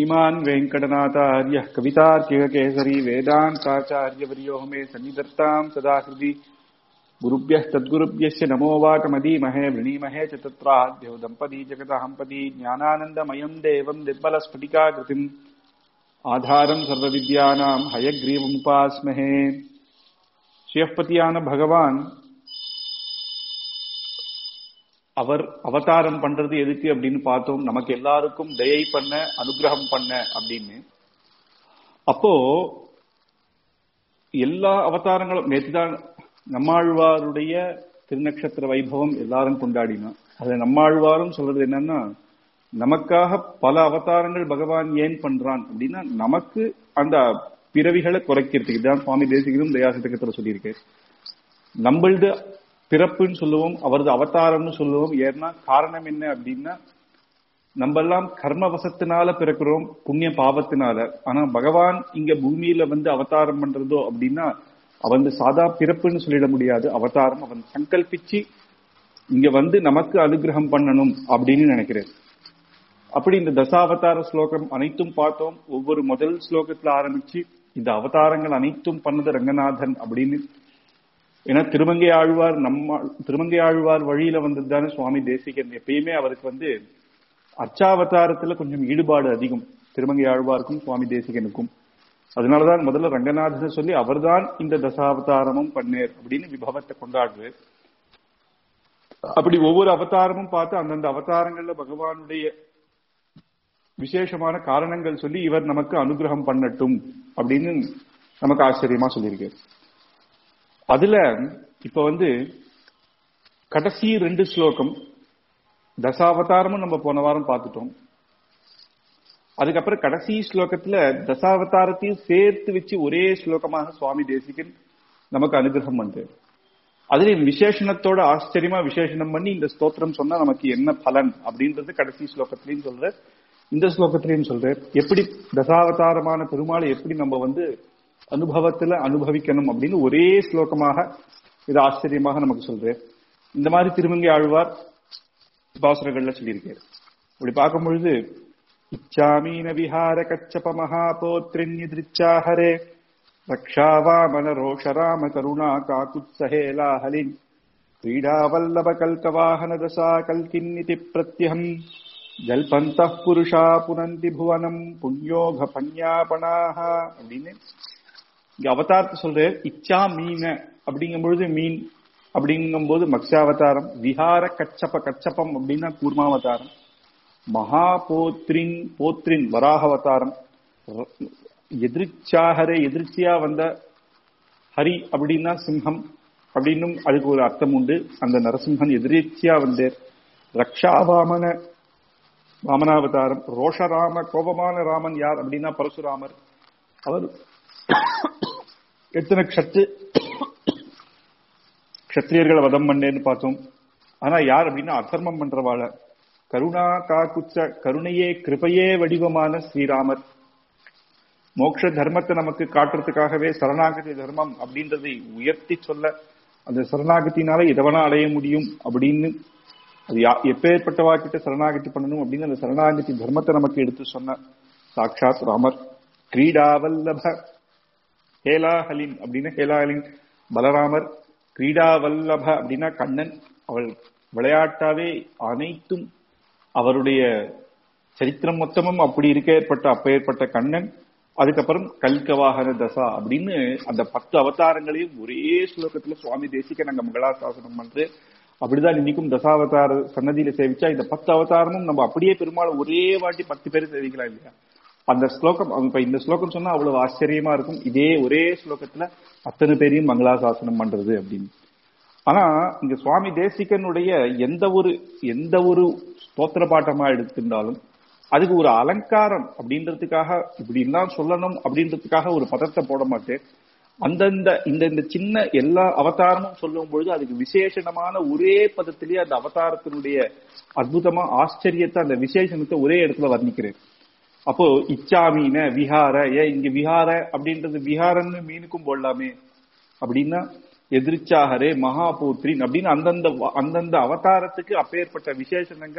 श्रीमान् वेङ्कटनाथार्यः कवितार्किककेसरी वेदान्ताचार्यवर्यो मे सन्निधत्ताम् सदा हृदि गुरुभ्यः तद्गुरुभ्यश्च नमो वाकमदीमहे वृणीमहे च तत्राद्यौ दम्पती जगदहम्पती ज्ञानानन्दमयम् देवम् निर्मलस्फटिकाकृतिम् ஆதாரம் சர்வவித்யானாம் ஹயக்ரீவமுபாஸ்மஹே சிவப்பதியான பகவான் அவர் அவதாரம் பண்றது எதுக்கு அப்படின்னு பார்த்தோம் நமக்கு எல்லாருக்கும் தயை பண்ண அனுகிரகம் பண்ண அப்படின்னு அப்போ எல்லா அவதாரங்களும் நேற்றுதான் நம்மாழ்வாருடைய திருநக்ஷத்திர வைபவம் எல்லாரும் கொண்டாடினோம் அது நம்மாழ்வாரும் சொல்றது என்னன்னா நமக்காக பல அவதாரங்கள் பகவான் ஏன் பண்றான் அப்படின்னா நமக்கு அந்த பிறவிகளை குறைக்கிறதுக்கு தான் சுவாமி தேசிகரும் தயாசதகத்துல சொல்லியிருக்கேன் நம்மளது பிறப்புன்னு சொல்லுவோம் அவரது அவதாரம்னு சொல்லுவோம் ஏன்னா காரணம் என்ன அப்படின்னா நம்ம எல்லாம் கர்மவசத்தினால பிறக்கிறோம் புண்ணிய பாவத்தினால ஆனா பகவான் இங்க பூமியில வந்து அவதாரம் பண்றதோ அப்படின்னா அவன் சாதா பிறப்புன்னு சொல்லிட முடியாது அவதாரம் அவன் சங்கல்பிச்சு இங்க வந்து நமக்கு அனுகிரகம் பண்ணணும் அப்படின்னு நினைக்கிறேன் அப்படி இந்த தசாவதார ஸ்லோகம் அனைத்தும் பார்த்தோம் ஒவ்வொரு முதல் ஸ்லோகத்துல ஆரம்பிச்சு இந்த அவதாரங்கள் அனைத்தும் பண்ணது ரங்கநாதன் அப்படின்னு ஏன்னா திருமங்கை ஆழ்வார் நம்ம திருமங்கை ஆழ்வார் வழியில வந்தது தானே சுவாமி தேசிகன் எப்பயுமே அவருக்கு வந்து அச்சாவதாரத்துல கொஞ்சம் ஈடுபாடு அதிகம் திருமங்கை ஆழ்வாருக்கும் சுவாமி தேசிகனுக்கும் அதனாலதான் முதல்ல ரங்கநாதன் சொல்லி அவர்தான் இந்த தசாவதாரமும் பண்ணேர் அப்படின்னு விபவத்தை கொண்டாடுவார் அப்படி ஒவ்வொரு அவதாரமும் பார்த்து அந்தந்த அவதாரங்கள்ல பகவானுடைய விசேஷமான காரணங்கள் சொல்லி இவர் நமக்கு அனுகிரகம் பண்ணட்டும் அப்படின்னு நமக்கு ஆச்சரியமா சொல்லியிருக்காரு அதுல இப்ப வந்து கடைசி ரெண்டு ஸ்லோகம் தசாவதாரமும் நம்ம போன வாரம் பார்த்துட்டோம் அதுக்கப்புறம் கடைசி ஸ்லோகத்துல தசாவதாரத்தையும் சேர்த்து வச்சு ஒரே ஸ்லோகமாக சுவாமி தேசிகன் நமக்கு அனுகிரகம் பண்றாரு அதுலயும் விசேஷணத்தோட ஆச்சரியமா விசேஷனம் பண்ணி இந்த ஸ்தோத்திரம் சொன்னா நமக்கு என்ன பலன் அப்படின்றது கடைசி ஸ்லோகத்திலையும் சொல்ற இந்த ஸ்லோகத்திலையும் சொல்றார் எப்படி தசாவதாரமான பெருமாளை எப்படி நம்ம வந்து அனுபவத்துல அனுபவிக்கணும் அப்படின்னு ஒரே ஸ்லோகமாக இது ஆச்சரியமாக நமக்கு சொல்றார் இந்த மாதிரி திருமங்கை ஆழ்வார் பாசுரங்கள்ல சொல்லியிருக்காரு அப்படி பார்க்கும் பொழுது இச்சாமீன விஹார கச்சப மகாபோத்ரின்யதிச்சாஹரே ரக்ஷாவாமன ரோஷராம கருணா காக்குத்சஹேலாஹலின் क्रीडावल्लभ कल्कवाहन दशा कल्किन्निति प्रत्यहम् ஜல்பந்த புருஷா புனந்தி புவனம் புண்ணியோக பன்யாபனாக அப்படின்னு இங்க அவதாரத்தை சொல்ற இச்சா மீன அப்படிங்கும் பொழுது மீன் அப்படிங்கும் போது மத்ஸ்யாவதாரம் விஹார கச்சப்ப கச்சப்பம் அப்படின்னா கூர்மாவதாரம் மகா போத்ரின் போத்ரின் வராகவதாரம் எதிர்ச்சாகரே எதிர்ச்சியா வந்த ஹரி அப்படின்னா சிம்ஹம் அப்படின்னும் அதுக்கு ஒரு அர்த்தம் உண்டு அந்த நரசிம்ஹன் எதிர்ச்சியா வந்தேர் ரக்ஷாவாமன வாமனாவதாரம் ரோஷராம கோபமான ராமன் யார் அப்படின்னா பரசுராமர் அவர் எத்தனை க்ஷத்து க்ஷத்திரியர்களை வதம் பண்ணேன்னு பார்த்தோம் ஆனா யார் அப்படின்னா அசர்மம் பண்றவாள கருணா காக்குச்ச கருணையே கிருபையே வடிவமான ஸ்ரீராமர் மோக்ஷ தர்மத்தை நமக்கு காட்டுறதுக்காகவே சரணாகதி தர்மம் அப்படின்றதை உயர்த்தி சொல்ல அந்த சரணாகத்தினால எதவனா அடைய முடியும் அப்படின்னு அது எப்பேற்பட்டவா கிட்ட சரணாகதி பண்ணணும் அப்படின்னு அந்த சரணாகதி தர்மத்தை நமக்கு எடுத்து சொன்ன சாட்சாத் ராமர் கிரீடாவல்லப ஹேலாஹலின் அப்படின்னு ஹேலாஹலின் பலராமர் கிரீடாவல்லப அப்படின்னா கண்ணன் அவள் விளையாட்டாவே அனைத்தும் அவருடைய சரித்திரம் மொத்தமும் அப்படி இருக்க ஏற்பட்ட அப்ப ஏற்பட்ட கண்ணன் அதுக்கப்புறம் கல்கவாகன தசா அப்படின்னு அந்த பத்து அவதாரங்களையும் ஒரே ஸ்லோகத்துல சுவாமி தேசிக்க நாங்க மங்களாசாசனம் பண்றது அப்படிதான் இன்னைக்கும் தசாவதார சன்னதியில சேவிச்சா இந்த பத்து அவதாரமும் நம்ம அப்படியே பெருமாள் ஒரே வாட்டி பத்து பேர் சேவிக்கலாம் இல்லையா அந்த ஸ்லோகம் இப்ப இந்த ஸ்லோகம் சொன்னா அவ்வளவு ஆச்சரியமா இருக்கும் இதே ஒரே ஸ்லோகத்துல அத்தனை பேரையும் மங்களாசாசனம் பண்றது அப்படின்னு ஆனா இங்க சுவாமி தேசிகனுடைய எந்த ஒரு எந்த ஒரு ஸ்தோத்திர பாட்டமா எடுத்திருந்தாலும் அதுக்கு ஒரு அலங்காரம் அப்படின்றதுக்காக இப்படி எல்லாம் சொல்லணும் அப்படின்றதுக்காக ஒரு பதத்தை போட மாட்டேன் அந்தந்த இந்த இந்த சின்ன எல்லா அவதாரமும் சொல்லும் பொழுது அதுக்கு விசேஷமான ஒரே பதத்திலேயே அந்த அவதாரத்தினுடைய அற்புதமா ஆச்சரியத்தை அந்த விசேஷணத்தை ஒரே இடத்துல வர்ணிக்கிறேன் அப்போ இச்சா மீன விஹார ஏன் இங்க விஹார அப்படின்றது விஹாரன்னு மீனுக்கும் போடலாமே அப்படின்னா எதிர்ச்சாகரே மகாபூத்ரின் அப்படின்னு அந்தந்த அந்தந்த அவதாரத்துக்கு அப்பேற்பட்ட விசேஷணங்கள்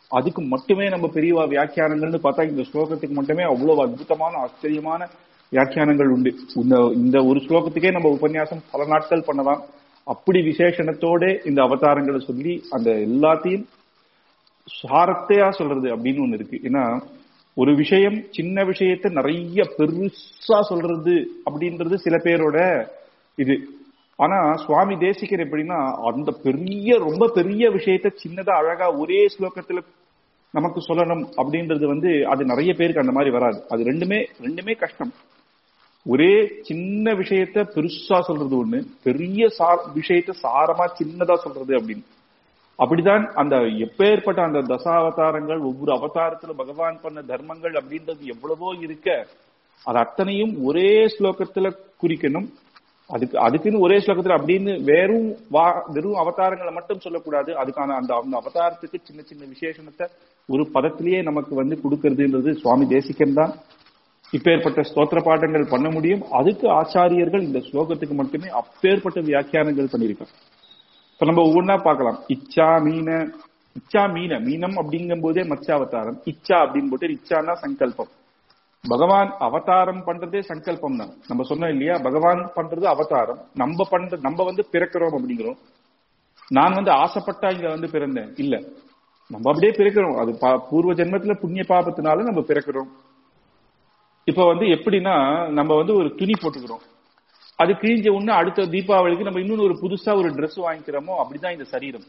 அதுக்கு மட்டுமே நம்ம பெரியவா வியாக்கியானங்கள்னு பார்த்தா இந்த ஸ்லோகத்துக்கு மட்டுமே அவ்வளவு அற்புதமான ஆச்சரியமான வியாக்கியானங்கள் உண்டு இந்த இந்த ஒரு ஸ்லோகத்துக்கே நம்ம உபன்யாசம் பல நாட்கள் பண்ணலாம் அப்படி விசேஷணத்தோட இந்த அவதாரங்களை சொல்லி அந்த எல்லாத்தையும் சாரத்தையா சொல்றது அப்படின்னு ஒண்ணு இருக்கு ஏன்னா ஒரு விஷயம் சின்ன விஷயத்தை நிறைய பெருசா சொல்றது அப்படின்றது சில பேரோட இது ஆனா சுவாமி தேசிகர் எப்படின்னா அந்த பெரிய ரொம்ப பெரிய விஷயத்த சின்னதா அழகா ஒரே ஸ்லோகத்துல நமக்கு சொல்லணும் அப்படின்றது வந்து அது நிறைய பேருக்கு அந்த மாதிரி வராது அது ரெண்டுமே ரெண்டுமே கஷ்டம் ஒரே சின்ன விஷயத்த பெருசா சொல்றது ஒண்ணு பெரிய சா விஷயத்த சாரமா சின்னதா சொல்றது அப்படின்னு அப்படிதான் அந்த எப்பேற்பட்ட அந்த தசாவதாரங்கள் ஒவ்வொரு அவதாரத்துல பகவான் பண்ண தர்மங்கள் அப்படின்றது எவ்வளவோ இருக்க அது அத்தனையும் ஒரே ஸ்லோகத்துல குறிக்கணும் அதுக்கு அதுக்குன்னு ஒரே ஸ்லோகத்துல அப்படின்னு வெறும் வா வெறும் அவதாரங்களை மட்டும் சொல்லக்கூடாது அதுக்கான அந்த அந்த அவதாரத்துக்கு சின்ன சின்ன விசேஷணத்தை ஒரு பதத்திலேயே நமக்கு வந்து கொடுக்கறதுன்றது சுவாமி தேசிகன் தான் இப்பேற்பட்ட ஸ்தோத்திர பாட்டங்கள் பண்ண முடியும் அதுக்கு ஆச்சாரியர்கள் இந்த ஸ்லோகத்துக்கு மட்டுமே அப்பேற்பட்ட வியாக்கியானங்கள் பண்ணியிருக்காங்க இப்ப நம்ம ஒவ்வொன்னா பார்க்கலாம் இச்சா மீன இச்சா மீன மீனம் அப்படிங்கும் போதே மத்ஸ்யாவதாரம் இச்சா அப்படின்னு போட்டு இச்சானா சங்கல்பம் பகவான் அவதாரம் பண்றதே சங்கல்பம் தான் நம்ம சொன்னோம் இல்லையா பகவான் பண்றது அவதாரம் நம்ம பண்ற நம்ம வந்து பிறக்கிறோம் அப்படிங்கிறோம் நான் வந்து ஆசைப்பட்டா இங்க வந்து பிறந்தேன் இல்ல நம்ம அப்படியே பிறக்கிறோம் அது பூர்வ ஜென்மத்துல புண்ணிய பாபத்தினால நம்ம பிறக்கிறோம் இப்ப வந்து எப்படின்னா நம்ம வந்து ஒரு துணி போட்டுக்கிறோம் அது கிழிஞ்ச உடனே அடுத்த தீபாவளிக்கு நம்ம இன்னொன்னு ஒரு புதுசா ஒரு ட்ரெஸ் வாங்கிக்கிறோமோ அப்படிதான் இந்த சரீரம்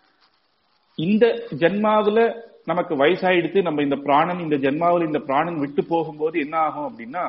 இந்த ஜென்மாவில நமக்கு வயசாயிடுத்து நம்ம இந்த பிராணன் இந்த ஜென்மாவில் இந்த பிராணன் விட்டு போகும்போது என்ன ஆகும் அப்படின்னா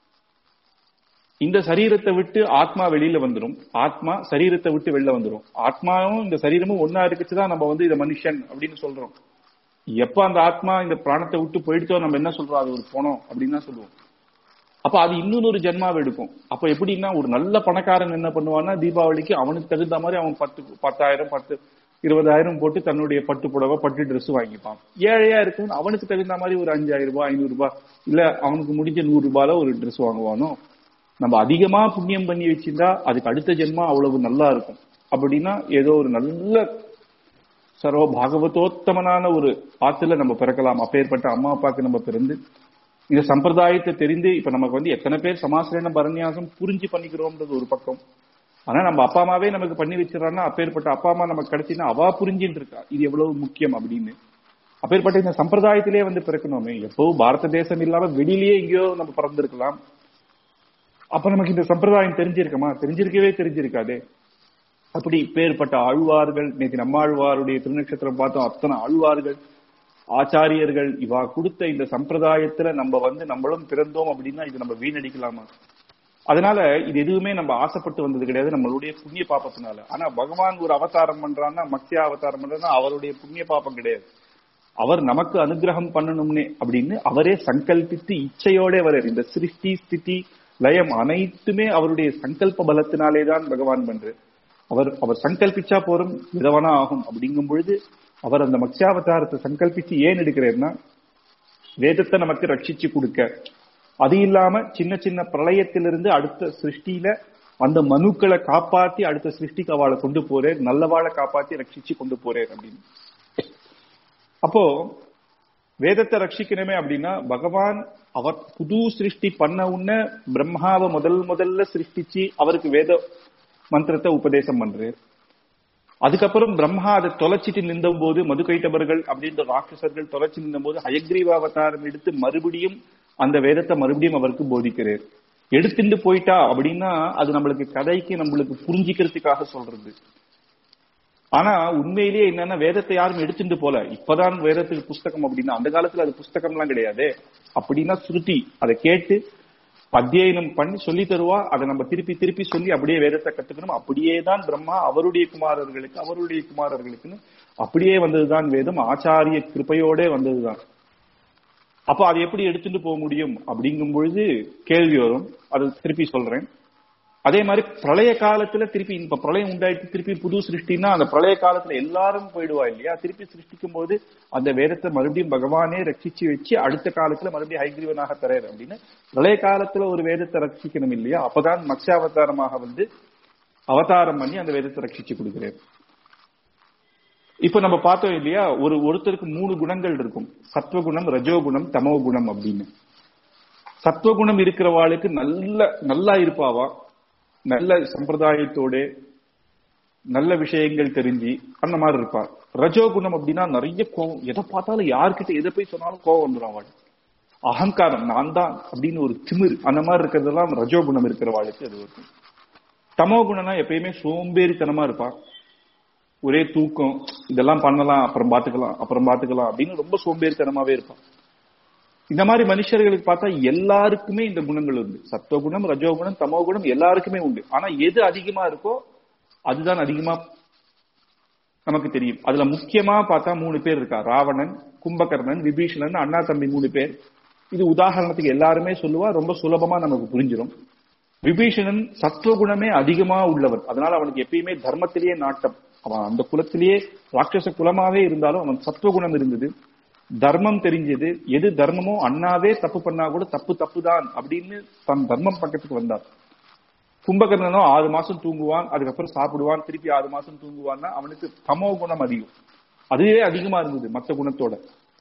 இந்த சரீரத்தை விட்டு ஆத்மா வெளியில வந்துடும் ஆத்மா சரீரத்தை விட்டு வெளில வந்துடும் ஆத்மாவும் இந்த சரீரமும் ஒன்னா இருக்குச்சுதான் நம்ம வந்து இந்த மனுஷன் அப்படின்னு சொல்றோம் எப்ப அந்த ஆத்மா இந்த பிராணத்தை விட்டு போயிடுச்சோ நம்ம என்ன சொல்றோம் அது ஒரு போனோம் அப்படின்னு தான் சொல்லுவோம் அப்ப அது இன்னொரு ஜென்மாவை எடுக்கும் அப்ப எப்படின்னா ஒரு நல்ல பணக்காரன் என்ன பண்ணுவான்னா தீபாவளிக்கு அவனுக்கு தகுந்த மாதிரி அவன் பத்து பத்தாயிரம் பத்து இருபதாயிரம் போட்டு தன்னுடைய பட்டு புடவை பட்டு ட்ரெஸ் வாங்கிப்பான் ஏழையா இருக்கும் அவனுக்கு தகுந்த மாதிரி ஒரு அஞ்சாயிரம் ரூபாய் ஐநூறு ரூபாய் இல்ல அவனுக்கு முடிஞ்ச நூறு ரூபாயில ஒரு ட்ரெஸ் வாங்குவானோ நம்ம அதிகமா புண்ணியம் பண்ணி வச்சிருந்தா அதுக்கு அடுத்த ஜென்மா அவ்வளவு நல்லா இருக்கும் அப்படின்னா ஏதோ ஒரு நல்ல சர்வ பாகவதோத்தமனான ஒரு ஆத்துல நம்ம பிறக்கலாம் அப்பேற்பட்ட அம்மா அப்பாவுக்கு நம்ம பிறந்து இந்த சம்பிரதாயத்தை தெரிந்து இப்ப நமக்கு வந்து எத்தனை பேர் சமாசிரண பரநியாசம் புரிஞ்சு பண்ணிக்கிறோம்ன்றது ஒரு பக்கம் ஆனா நம்ம அப்பா அம்மாவே நமக்கு பண்ணி வச்சிடறான்னா அப்பேற்பட்ட அப்பா அம்மா நமக்கு கிடைச்சின்னா அவா புரிஞ்சுட்டு இருக்கா இது எவ்வளவு முக்கியம் அப்படின்னு அப்பேற்பட்ட இந்த சம்பிரதாயத்திலே வந்து பிறக்கணுமே எப்பவும் பாரத தேசம் இல்லாம வெளியிலேயே எங்கேயோ நம்ம பிறந்திருக்கலாம் அப்ப நமக்கு இந்த சம்பிரதாயம் தெரிஞ்சிருக்குமா தெரிஞ்சிருக்கவே தெரிஞ்சிருக்காதே அப்படி இப்பேற்பட்ட ஆழ்வார்கள் நேற்று நம்மாழ்வாருடைய திருநட்சத்திரம் பார்த்தோம் அத்தனை ஆழ்வார்கள் ஆச்சாரியர்கள் இவா கொடுத்த இந்த சம்பிரதாயத்துல நம்ம வந்து நம்மளும் பிறந்தோம் அப்படின்னா இது நம்ம வீணடிக்கலாமா அதனால இது எதுவுமே நம்ம ஆசைப்பட்டு வந்தது கிடையாது நம்மளுடைய புண்ணிய பாப்பத்தினால ஆனா பகவான் ஒரு அவதாரம் பண்றான்னா மத்திய அவதாரம் பண்றான்னா அவருடைய புண்ணிய பாப்பம் கிடையாது அவர் நமக்கு அனுகிரகம் பண்ணணும்னே அப்படின்னு அவரே சங்கல்பித்து இச்சையோட வரார் இந்த சிருஷ்டி ஸ்திதி லயம் அனைத்துமே அவருடைய சங்கல்ப பலத்தினாலே தான் பகவான் பண்றார் அவர் அவர் சங்கல்பிச்சா போறோம் விதவனா ஆகும் அப்படிங்கும் பொழுது அவர் அந்த மத்ஸ்யாவதாரத்தை சங்கல்பிச்சு ஏன் எடுக்கிறார்னா வேதத்தை நமக்கு ரட்சிச்சு கொடுக்க அது இல்லாம சின்ன சின்ன பிரளயத்திலிருந்து அடுத்த சிருஷ்டியில அந்த மனுக்களை காப்பாத்தி அடுத்த சிருஷ்டிக்கு அவளை கொண்டு போறேன் நல்லவாளை காப்பாத்தி ரட்சிச்சு கொண்டு போறேன் அப்படின்னு அப்போ வேதத்தை ரட்சிக்கணுமே அப்படின்னா பகவான் அவர் புது சிருஷ்டி பண்ண உடனே பிரம்மாவை முதல் முதல்ல சிருஷ்டிச்சு அவருக்கு வேத மந்திரத்தை உபதேசம் பண்றாரு அதுக்கப்புறம் பிரம்மா அதை தொலைச்சிட்டு நின்ற போது மதுகைட்டவர்கள் அப்படின்ற ராட்சசர்கள் தொலைச்சு நின்ற போது ஹயக்ரீவ அவதாரம் எடுத்து மறுபடியும் அந்த வேதத்தை மறுபடியும் அவருக்கு போதிக்கிறார் எடுத்துட்டு போயிட்டா அப்படின்னா அது நம்மளுக்கு கதைக்கு நம்மளுக்கு புரிஞ்சிக்கிறதுக்காக சொல்றது ஆனா உண்மையிலேயே என்னன்னா வேதத்தை யாரும் எடுத்துட்டு போல இப்பதான் வேதத்துக்கு புஸ்தகம் அப்படின்னா அந்த காலத்துல அது புஸ்தகம்லாம் கிடையாது அப்படின்னா ஸ்ருதி அதை கேட்டு அத்தியனம் பண்ணி சொல்லி தருவா அதை நம்ம திருப்பி திருப்பி சொல்லி அப்படியே வேதத்தை கத்துக்கணும் அப்படியே தான் பிரம்மா அவருடைய குமாரர்களுக்கு அவருடைய குமாரர்களுக்குன்னு அப்படியே வந்ததுதான் வேதம் ஆச்சாரிய கிருப்பையோட வந்ததுதான் அப்ப அதை எப்படி எடுத்துட்டு போக முடியும் அப்படிங்கும் பொழுது கேள்வி வரும் அது திருப்பி சொல்றேன் அதே மாதிரி பிரளய காலத்துல திருப்பி இப்ப பிரளயம் உண்டாயிட்டு திருப்பி புது சிருஷ்டினா அந்த பிரளய காலத்துல எல்லாரும் போயிடுவா இல்லையா திருப்பி சிருஷ்டிக்கும் போது அந்த வேதத்தை மறுபடியும் பகவானே ரட்சிச்சு வச்சு அடுத்த காலத்துல மறுபடியும் ஹைகிரீவனாக தராரு அப்படின்னு பிரளய காலத்துல ஒரு வேதத்தை ரட்சிக்கணும் இல்லையா அப்பதான் மத்ஸ்யாவதாரமாக வந்து அவதாரம் பண்ணி அந்த வேதத்தை ரட்சிச்சு கொடுக்கிறார் இப்ப நம்ம பார்த்தோம் இல்லையா ஒரு ஒருத்தருக்கு மூணு குணங்கள் இருக்கும் சத்வகுணம் ரஜோகுணம் தமோ குணம் அப்படின்னு சத்வகுணம் இருக்கிறவாளுக்கு நல்ல நல்லா இருப்பாவா நல்ல சம்பிரதாயத்தோட நல்ல விஷயங்கள் தெரிஞ்சு அந்த மாதிரி இருப்பா ரஜோகுணம் அப்படின்னா நிறைய கோவம் எதை பார்த்தாலும் யார்கிட்ட எதை போய் சொன்னாலும் கோவம் வந்துடும் அவள் அகங்காரம் நான் தான் அப்படின்னு ஒரு திமிர் அந்த மாதிரி இருக்கிறதெல்லாம் ரஜோகுணம் இருக்கிறவாளுக்கு அது இருக்கும் தமோ குணம்னா எப்பயுமே சோம்பேறித்தனமா இருப்பா ஒரே தூக்கம் இதெல்லாம் பண்ணலாம் அப்புறம் பாத்துக்கலாம் அப்புறம் பாத்துக்கலாம் அப்படின்னு ரொம்ப சோம்பேறித்தனமாவே இருப்பான் இந்த மாதிரி மனுஷர்களுக்கு பார்த்தா எல்லாருக்குமே இந்த குணங்கள் உண்டு சத்துவகுணம் ரஜோகுணம் தமோ குணம் எல்லாருக்குமே உண்டு ஆனா எது அதிகமா இருக்கோ அதுதான் அதிகமா நமக்கு தெரியும் அதுல முக்கியமா பார்த்தா மூணு பேர் இருக்கா ராவணன் கும்பகர்ணன் விபீஷணன் அண்ணா தம்பி மூணு பேர் இது உதாரணத்துக்கு எல்லாருமே சொல்லுவா ரொம்ப சுலபமா நமக்கு புரிஞ்சிடும் விபீஷணன் சத்துவகுணமே அதிகமா உள்ளவர் அதனால அவனுக்கு எப்பயுமே தர்மத்திலேயே நாட்டம் அவன் அந்த குலத்திலேயே ராட்சச குலமாவே இருந்தாலும் அவன் சத்துவகுணம் இருந்தது தர்மம் தெரிஞ்சது எது தர்மமோ அண்ணாவே தப்பு பண்ணா கூட தப்பு தப்பு தான் அப்படின்னு தன் தர்மம் பக்கத்துக்கு வந்தார் கும்பகர்ணனோ ஆறு மாசம் தூங்குவான் அதுக்கப்புறம் சாப்பிடுவான் திருப்பி ஆறு மாசம் தூங்குவான்னா அவனுக்கு தமோ குணம் அதிகம் அதுவே அதிகமா இருந்தது மத்த குணத்தோட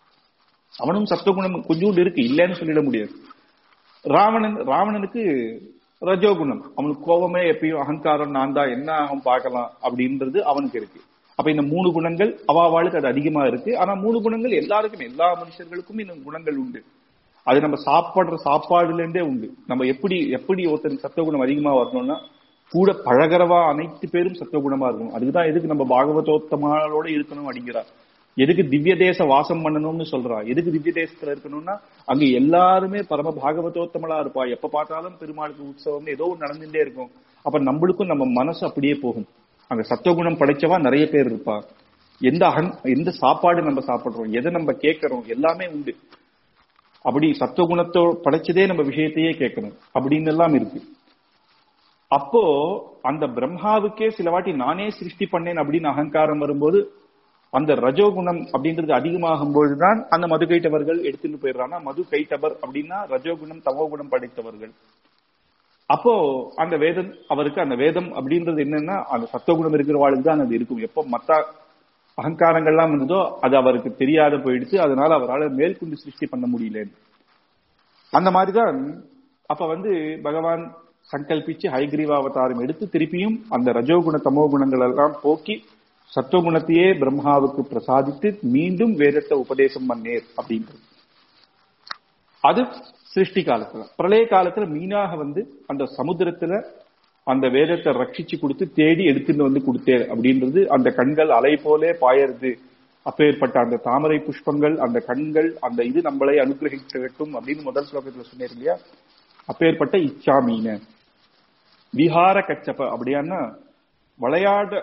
அவனும் சத்துவகுணம் கொஞ்சோண்டு இருக்கு இல்லைன்னு சொல்லிட முடியாது ராவணன் ராவணனுக்கு ரஜோகுணம் அவனுக்கு கோபமே எப்பயும் அகங்காரம் நான் தான் என்ன அவன் பார்க்கலாம் அப்படின்றது அவனுக்கு இருக்கு அப்ப இந்த மூணு குணங்கள் அவாவாளுக்கு அது அதிகமா இருக்கு ஆனா மூணு குணங்கள் எல்லாருக்கும் எல்லா மனுஷர்களுக்கும் இந்த குணங்கள் உண்டு அது நம்ம சாப்பிடுற சாப்பாடுல இருந்தே உண்டு நம்ம எப்படி எப்படி ஒருத்தருக்கு சத்துவகுணம் அதிகமா வரணும்னா கூட பழகிறவா அனைத்து பேரும் சத்துவகுணமா இருக்கணும் அதுக்குதான் எதுக்கு நம்ம பாகவதோத்தமாளோட இருக்கணும் அப்படிங்கிறார் எதுக்கு திவ்ய தேச வாசம் பண்ணணும்னு சொல்றா எதுக்கு திவ்ய தேசத்துல இருக்கணும்னா அங்க எல்லாருமே பரம பாகவதோத்தமலா இருப்பா எப்ப பார்த்தாலும் பெருமாளுக்கு உற்சவம் ஏதோ ஒன்று நடந்துட்டே இருக்கும் அப்ப நம்மளுக்கும் நம்ம மனசு அப்படியே போகும் அங்க சத்துவகுணம் படைச்சவா நிறைய பேர் இருப்பா எந்த அகன் எந்த சாப்பாடு நம்ம சாப்பிடுறோம் எதை நம்ம கேட்கறோம் எல்லாமே உண்டு அப்படி சத்துவகுணத்தோ படைச்சதே நம்ம விஷயத்தையே கேட்கணும் அப்படின்னு எல்லாம் இருக்கு அப்போ அந்த பிரம்மாவுக்கே சில வாட்டி நானே சிருஷ்டி பண்ணேன் அப்படின்னு அகங்காரம் வரும்போது அந்த ரஜோகுணம் அப்படின்றது அதிகமாகும் பொழுதுதான் அந்த மது கைட்டவர்கள் எடுத்துட்டு போயிடுறாங்க மது கைட்டவர் அப்படின்னா ரஜோகுணம் தவோகுணம் படைத்தவர்கள் அப்போ அந்த வேதம் அவருக்கு அந்த வேதம் அப்படின்றது என்னன்னா அந்த சத்துவகுணம் இருக்கிறவாளுக்கு தான் அது இருக்கும் எப்போ மத்த அகங்காரங்கள்லாம் இருந்ததோ அது அவருக்கு தெரியாத போயிடுச்சு அதனால அவரால் மேற்கொண்டு சிருஷ்டி பண்ண முடியல அந்த மாதிரிதான் அப்ப வந்து பகவான் சங்கல்பிச்சு ஹைகிரீவ அவதாரம் எடுத்து திருப்பியும் அந்த ரஜோகுண தமோ குணங்கள் எல்லாம் போக்கி சத்துவகுணத்தையே பிரம்மாவுக்கு பிரசாதித்து மீண்டும் வேதத்தை உபதேசம் பண்ணேர் அப்படின்றது அது சிருஷ்டி காலத்துல பிரளய காலத்துல மீனாக வந்து அந்த சமுத்திரத்துல அந்த வேதத்தை ரட்சிச்சு கொடுத்து தேடி எடுத்துட்டு வந்து கொடுத்தேர் அப்படின்றது அந்த கண்கள் அலை போலே பாயறது அப்பேற்பட்ட அந்த தாமரை புஷ்பங்கள் அந்த கண்கள் அந்த இது நம்மளை அனுகிரகிக்கட்டும் அப்படின்னு முதல் ஸ்லோகத்துல சொன்னேன் இல்லையா அப்பேற்பட்ட இச்சா மீன விஹார கச்சப்ப அப்படியானா விளையாட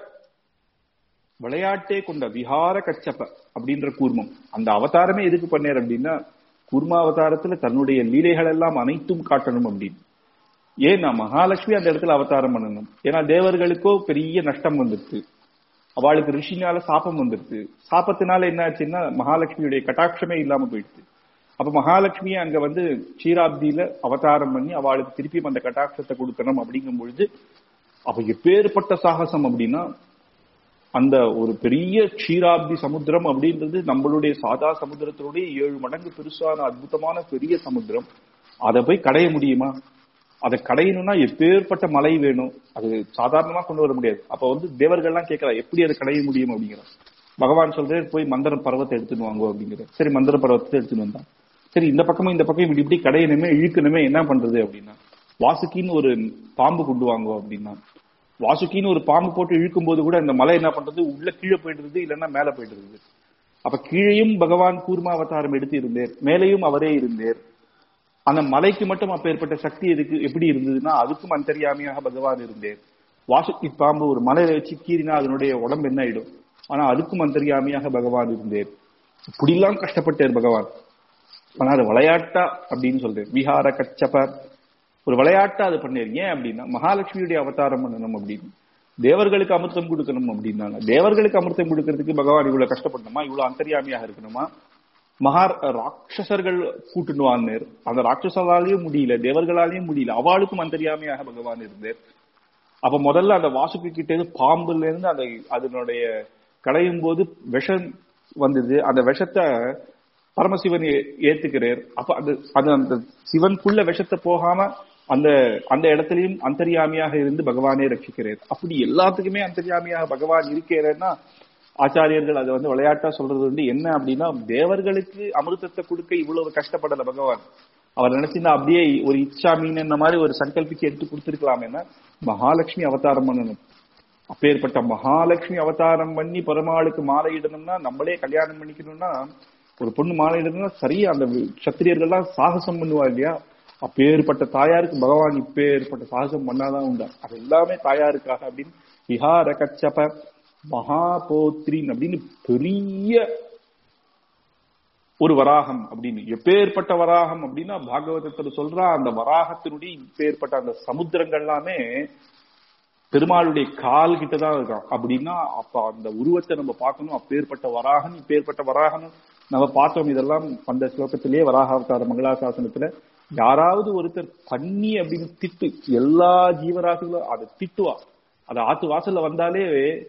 விளையாட்டே கொண்ட விஹார கச்சப்ப அப்படின்ற கூர்மம் அந்த அவதாரமே எதுக்கு பண்ணார் அப்படின்னா கூர்மா அவதாரத்துல தன்னுடைய லீலைகள் எல்லாம் அனைத்தும் காட்டணும் அப்படின்னு ஏன்னா மகாலட்சுமி அந்த இடத்துல அவதாரம் பண்ணணும் ஏன்னா தேவர்களுக்கோ பெரிய நஷ்டம் வந்துருச்சு அவளுக்கு ரிஷினால சாபம் வந்துருச்சு சாபத்தினால என்ன ஆச்சுன்னா மகாலட்சுமியுடைய கட்டாட்சமே இல்லாம போயிடுச்சு அப்ப மகாலட்சுமி அங்க வந்து க்ஷீராப்தியில அவதாரம் பண்ணி அவளுக்கு திருப்பியும் அந்த கட்டாட்சத்தை கொடுக்கணும் அப்படிங்கும் பொழுது அவ எப்பேற்பட்ட சாகசம் அப்படின்னா அந்த ஒரு பெரிய க்ஷீராப்தி சமுத்திரம் அப்படின்றது நம்மளுடைய சாதா சமுத்திரத்தினுடைய ஏழு மடங்கு பெருசான அற்புதமான பெரிய சமுத்திரம் அதை போய் கடைய முடியுமா அதை கடையணும்னா எப்பேற்பட்ட மழை வேணும் அது சாதாரணமா கொண்டு வர முடியாது அப்ப வந்து தேவர்கள்லாம் கேட்கறா எப்படி அதை கடைய முடியும் அப்படிங்கிற பகவான் சொல்றே போய் மந்திர பர்வத்தை எடுத்துன்னு வாங்க அப்படிங்கிற சரி மந்திர பர்வத்தை எடுத்துன்னு வந்தான் சரி இந்த பக்கமும் இந்த பக்கம் இப்படி இப்படி கடையணுமே இழுக்கணுமே என்ன பண்றது அப்படின்னா வாசுக்கின்னு ஒரு பாம்பு கொண்டு வாங்க அப்படின்னா வாசுக்கின்னு ஒரு பாம்பு போட்டு இழுக்கும் போது கூட இந்த மலை என்ன பண்றது உள்ள கீழே போயிடுறது இல்லைன்னா மேல போயிடுறது அப்ப கீழையும் பகவான் கூர்மா அவதாரம் எடுத்து இருந்தேர் மேலையும் அவரே இருந்தேர் அந்த மலைக்கு மட்டும் அப்பேற்பட்ட சக்தி எதுக்கு எப்படி இருந்ததுன்னா அதுக்கும் அந்தரியாமியாக பகவான் இருந்தேர் வாசுக்கி பாம்பு ஒரு மலையில வச்சு கீறினா அதனுடைய உடம்பு என்ன ஆயிடும் ஆனா அதுக்கும் அந்தரியாமியாக பகவான் இருந்தேர் இப்படிலாம் கஷ்டப்பட்டார் பகவான் ஆனா அது விளையாட்டா அப்படின்னு சொல்றேன் விஹார கச்சப்ப ஒரு விளையாட்டா அது பண்ணாரு ஏன் அப்படின்னா மகாலட்சுமியுடைய அவதாரம் பண்ணணும் அப்படின்னு தேவர்களுக்கு அமிர்தம் கொடுக்கணும் அப்படின்னாங்க தேவர்களுக்கு அமிர்தம் கொடுக்கறதுக்கு பகவான் இவ்வளவு கஷ்டப்படணுமா இவ்வளவு அந்தரியாமியாக இருக்கணுமா மகா ராட்சசர்கள் கூட்டுனுவான்னு அந்த ராட்சசராலையும் முடியல தேவர்களாலையும் முடியல அவளுக்கும் அந்தரியாமையாக பகவான் இருந்தார் அப்ப முதல்ல அந்த வாசுக்கு கிட்ட இருந்து பாம்புல இருந்து அந்த அதனுடைய களையும் போது விஷம் வந்தது அந்த விஷத்தை பரமசிவன் ஏ- ஏத்துக்கிறார் அப்ப அது அது அந்த சிவனுக்குள்ள விஷத்தை போகாம அந்த அந்த இடத்துலயும் அந்தர்யாமியாக இருந்து பகவானே ரட்சிக்கிறார் அப்படி எல்லாத்துக்குமே அந்தர்யாமியாக பகவான் இருக்கிறேன்னா ஆச்சாரியர்கள் அதை வந்து விளையாட்டா சொல்றது வந்து என்ன அப்படின்னா தேவர்களுக்கு அமிர்தத்தை கொடுக்க இவ்வளவு கஷ்டப்படல பகவான் அவர் நினைச்சிருந்தா அப்படியே ஒரு இச்சா மீன் இந்த மாதிரி ஒரு சங்கல்பிக்கு எடுத்து கொடுத்திருக்கலாமேன்னா மகாலட்சுமி அவதாரம் பண்ணணும் அப்பேற்பட்ட மகாலட்சுமி அவதாரம் பண்ணி பெருமாளுக்கு மாலை இடணும்னா நம்மளே கல்யாணம் பண்ணிக்கணும்னா ஒரு பொண்ணு மாலை இடணும்னா சரியா அந்த சத்திரியர்கள்லாம் சாகசம் பண்ணுவா இல்லையா அப்பேற்பட்ட தாயாருக்கு பகவான் இப்பேற்பட்ட சாகசம் பண்ணாதான் உண்டா அது எல்லாமே தாயாருக்காக அப்படின்னு விஹார கச்சப மகாபோத்ரின் அப்படின்னு பெரிய ஒரு வராகம் அப்படின்னு எப்பேற்பட்ட வராகம் அப்படின்னா பாகவதத்துல சொல்றா அந்த வராகத்தினுடைய இப்பேற்பட்ட அந்த சமுத்திரங்கள் எல்லாமே பெருமாளுடைய கால் கிட்ட தான் இருக்கான் அப்படின்னா அப்ப அந்த உருவத்தை நம்ம பார்க்கணும் அப்பேற்பட்ட வராகன் இப்பேற்பட்ட வராகன் நம்ம பார்த்தோம் இதெல்லாம் அந்த ஸ்லோகத்திலேயே வராக அவதார மங்களாசாசனத்துல யாராவது ஒருத்தர் பண்ணி அப்படின்னு திட்டு எல்லா ஜீவராசிகளும் அதை திட்டுவா அது ஆத்து வாசல்ல வந்தாலே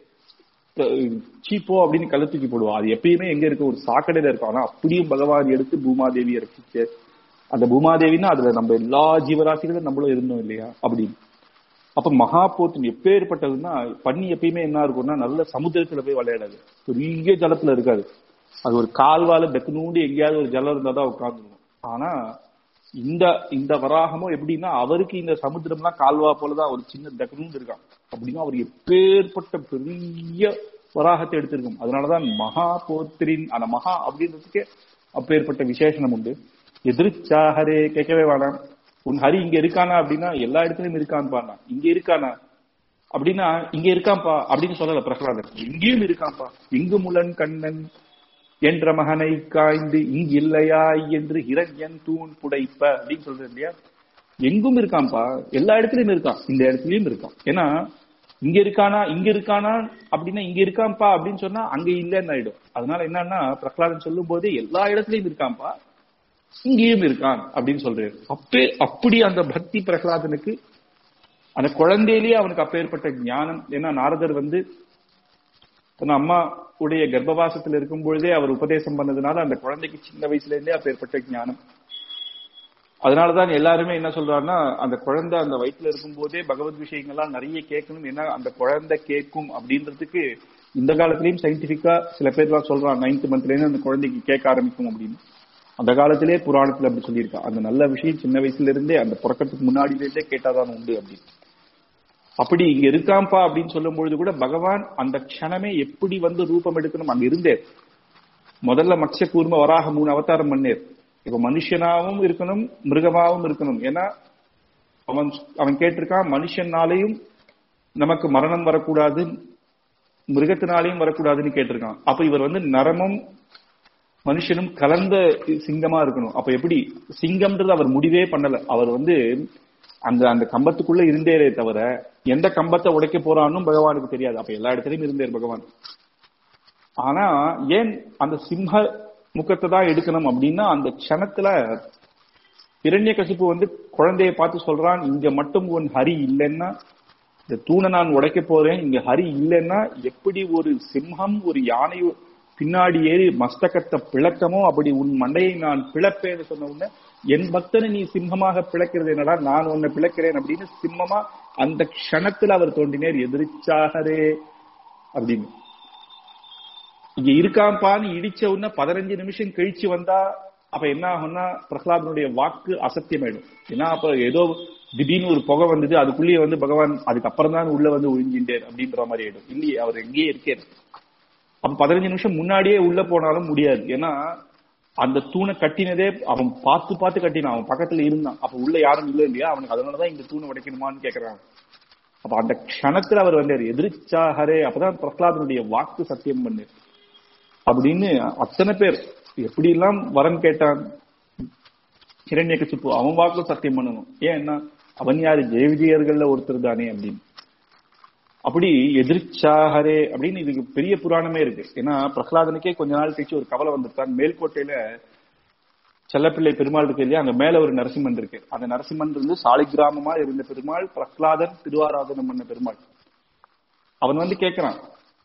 சீப்போ அப்படின்னு கழுத்து தூக்கி போடுவா அது எப்பயுமே எங்க இருக்கு ஒரு சாக்கடையில இருக்கும் ஆனா அப்படியும் பகவான் எடுத்து பூமாதேவி ரசிச்சு அந்த பூமாதேவின்னா அதுல நம்ம எல்லா ஜீவராசிகளும் நம்மளும் இருந்தோம் இல்லையா அப்படின்னு அப்ப மகாபோத்தின் எப்பேற்பட்டதுன்னா பண்ணி எப்பயுமே என்ன இருக்கும்னா நல்ல சமுத்திரத்துல போய் விளையாடாது பெரிய ஜலத்துல இருக்காது அது ஒரு கால்வால பெக்கனூண்டி எங்கேயாவது ஒரு ஜலம் இருந்தா தான் உட்காந்துருக்கும் ஆனா இந்த இந்த வராகமும் எப்படின்னா அவருக்கு இந்த சமுத்திரம்லாம் கால்வா போலதான் ஒரு சின்ன தக்கனூண்டு இருக்கான் அப்படின்னா அவர் எப்பேற்பட்ட பெரிய வராகத்தை எடுத்திருக்கும் அதனாலதான் மகா போத்திரின் அந்த மகா அப்படின்றதுக்கே அப்பேற்பட்ட விசேஷனம் உண்டு எதிர்ச்சாகரே கேட்கவே வேணாம் உன் ஹரி இங்க இருக்கானா அப்படின்னா எல்லா இடத்துலயும் இருக்கான்ப்பா இங்க இருக்கானா அப்படின்னா இங்க இருக்கான்ப்பா அப்படின்னு சொல்லல பிரகலாதர் இங்கேயும் இருக்கான்ப்பா இங்கு முலன் கண்ணன் என்ற மகனை காய்ந்து இங்கு இல்லையாய் என்று இரண்யன் தூண் புடைப்ப அப்படின்னு சொல்றது இல்லையா எங்கும் இருக்கான்ப்பா எல்லா இடத்துலயும் இருக்கான் இந்த இடத்துலயும் இருக்கான் ஏன்னா இங்க இருக்கானா இங்க இருக்கானா அப்படின்னா இங்க இருக்கான்ப்பா அப்படின்னு சொன்னா அங்க இல்லைன்னு ஆயிடும் அதனால என்னன்னா பிரகலாதன் சொல்லும் போதே எல்லா இடத்துலயும் இருக்கான்ப்பா இங்கேயும் இருக்கான் அப்படின்னு சொல்றாரு அப்பே அப்படி அந்த பக்தி பிரகலாதனுக்கு அந்த குழந்தையிலேயே அவனுக்கு அப்பேற்பட்ட ஞானம் ஏன்னா நாரதர் வந்து தன் அம்மா உடைய கர்ப்பவாசத்தில் இருக்கும் பொழுதே அவர் உபதேசம் பண்ணதுனால அந்த குழந்தைக்கு சின்ன வயசுல இருந்தே அப்பேற்பட்ட ஞானம் அதனாலதான் எல்லாருமே என்ன சொல்றாருன்னா அந்த குழந்தை அந்த வயிற்றுல இருக்கும் போதே பகவத் விஷயங்கள்லாம் நிறைய கேட்கணும் ஏன்னா அந்த குழந்தை கேட்கும் அப்படின்றதுக்கு இந்த காலத்திலயும் சயின்டிபிக்கா சில பேர்லாம் சொல்றான் நைன்த் மந்த்ல இருந்து அந்த குழந்தைக்கு கேட்க ஆரம்பிக்கும் அப்படின்னு அந்த காலத்திலே புராணத்துல அப்படி சொல்லியிருக்கா அந்த நல்ல விஷயம் சின்ன வயசுல இருந்தே அந்த பிறக்கத்துக்கு முன்னாடில இருந்தே கேட்டாதான் உண்டு அப்படின்னு அப்படி இங்க இருக்காம்பா அப்படின்னு சொல்லும் பொழுது கூட பகவான் அந்த க்ஷணமே எப்படி வந்து ரூபம் எடுக்கணும் அங்க இருந்தே முதல்ல மத்ய கூர்ம வராக மூணு அவதாரம் பண்ணேர் இப்ப மனுஷனாவும் இருக்கணும் மிருகமாவும் இருக்கணும் ஏன்னா அவன் அவன் கேட்டிருக்கான் மனுஷனாலையும் நமக்கு மரணம் வரக்கூடாது மிருகத்தினாலையும் வரக்கூடாதுன்னு கேட்டிருக்கான் அப்ப இவர் வந்து நரமும் மனுஷனும் கலந்த சிங்கமா இருக்கணும் அப்ப எப்படி சிங்கம்ன்றது அவர் முடிவே பண்ணல அவர் வந்து அந்த அந்த கம்பத்துக்குள்ள இருந்தேரே தவிர எந்த கம்பத்தை உடைக்க போறான்னு பகவானுக்கு தெரியாது அப்ப எல்லா இடத்துலயும் இருந்தேர் பகவான் ஆனா ஏன் அந்த சிம்ம முகத்தை தான் எடுக்கணும் அப்படின்னா அந்த க்ஷணத்துல இரண்ய கசிப்பு வந்து குழந்தைய பார்த்து சொல்றான் இங்க மட்டும் உன் ஹரி இல்லைன்னா இந்த தூணை நான் உடைக்க போறேன் இங்க ஹரி இல்லைன்னா எப்படி ஒரு சிம்மம் ஒரு யானை பின்னாடி ஏறி மஸ்தகத்தை பிளக்கமோ அப்படி உன் மண்டையை நான் பிளப்பேன்னு சொன்ன உடனே என் பக்தனை நீ சிம்மமாக பிளக்கிறது என்னடா நான் உன்னை பிளக்கிறேன் அப்படின்னு சிம்மமா அந்த க்ஷணத்துல அவர் தோன்றினேர் எதிர்ச்சாகரே அப்படின்னு இங்க இருக்காம்பான்னு இடிச்ச உடனே பதினஞ்சு நிமிஷம் கழிச்சு வந்தா அப்ப என்ன ஆகும்னா பிரகலாதனுடைய வாக்கு அசத்தியமாயிடும் ஏன்னா அப்ப ஏதோ திடீர்னு ஒரு புகை வந்தது அதுக்குள்ளேயே வந்து பகவான் அதுக்கப்புறம் தான் உள்ள வந்து ஒழிஞ்சின்றார் அப்படின்ற மாதிரி ஆயிடும் இல்லையே அவர் எங்கேயே இருக்காரு அப்ப பதினஞ்சு நிமிஷம் முன்னாடியே உள்ள போனாலும் முடியாது ஏன்னா அந்த தூணை கட்டினதே அவன் பார்த்து பார்த்து கட்டினான் அவன் பக்கத்துல இருந்தான் அப்ப உள்ள யாரும் இல்லை இல்லையா அவனுக்கு அதனாலதான் இந்த தூணை உடைக்கணுமான்னு கேக்குறான் அப்ப அந்த க்ஷணத்துல அவர் வந்தார் எதிர்ச்சாகரே அப்பதான் பிரகலாதனுடைய வாக்கு சத்தியம் பண்ணு அப்படின்னு அத்தனை பேர் எப்படி எல்லாம் வரம் கேட்டான் கிரண்யகசிப்பு அவன் வாக்கு சத்தியம் பண்ணணும் ஏன்னா அவன் யாரு ஜெய விஜயர்கள்ல ஒருத்தர் தானே அப்படின்னு அப்படி எதிர்ச்சாகரே அப்படின்னு இதுக்கு பெரிய புராணமே இருக்கு ஏன்னா பிரகலாதனுக்கே கொஞ்ச நாள் கழிச்சு ஒரு கவலை வந்துட்டான் மேல்கோட்டையில செல்லப்பிள்ளை பெருமாள் இருக்கு இல்லையா அங்க மேல ஒரு நரசிம்மன் இருக்கு அந்த நரசிம்மன் இருந்து சாலை கிராமமா இருந்த பெருமாள் பிரகலாதன் திருவாராதனம் பண்ண பெருமாள் அவன் வந்து கேட்கிறான்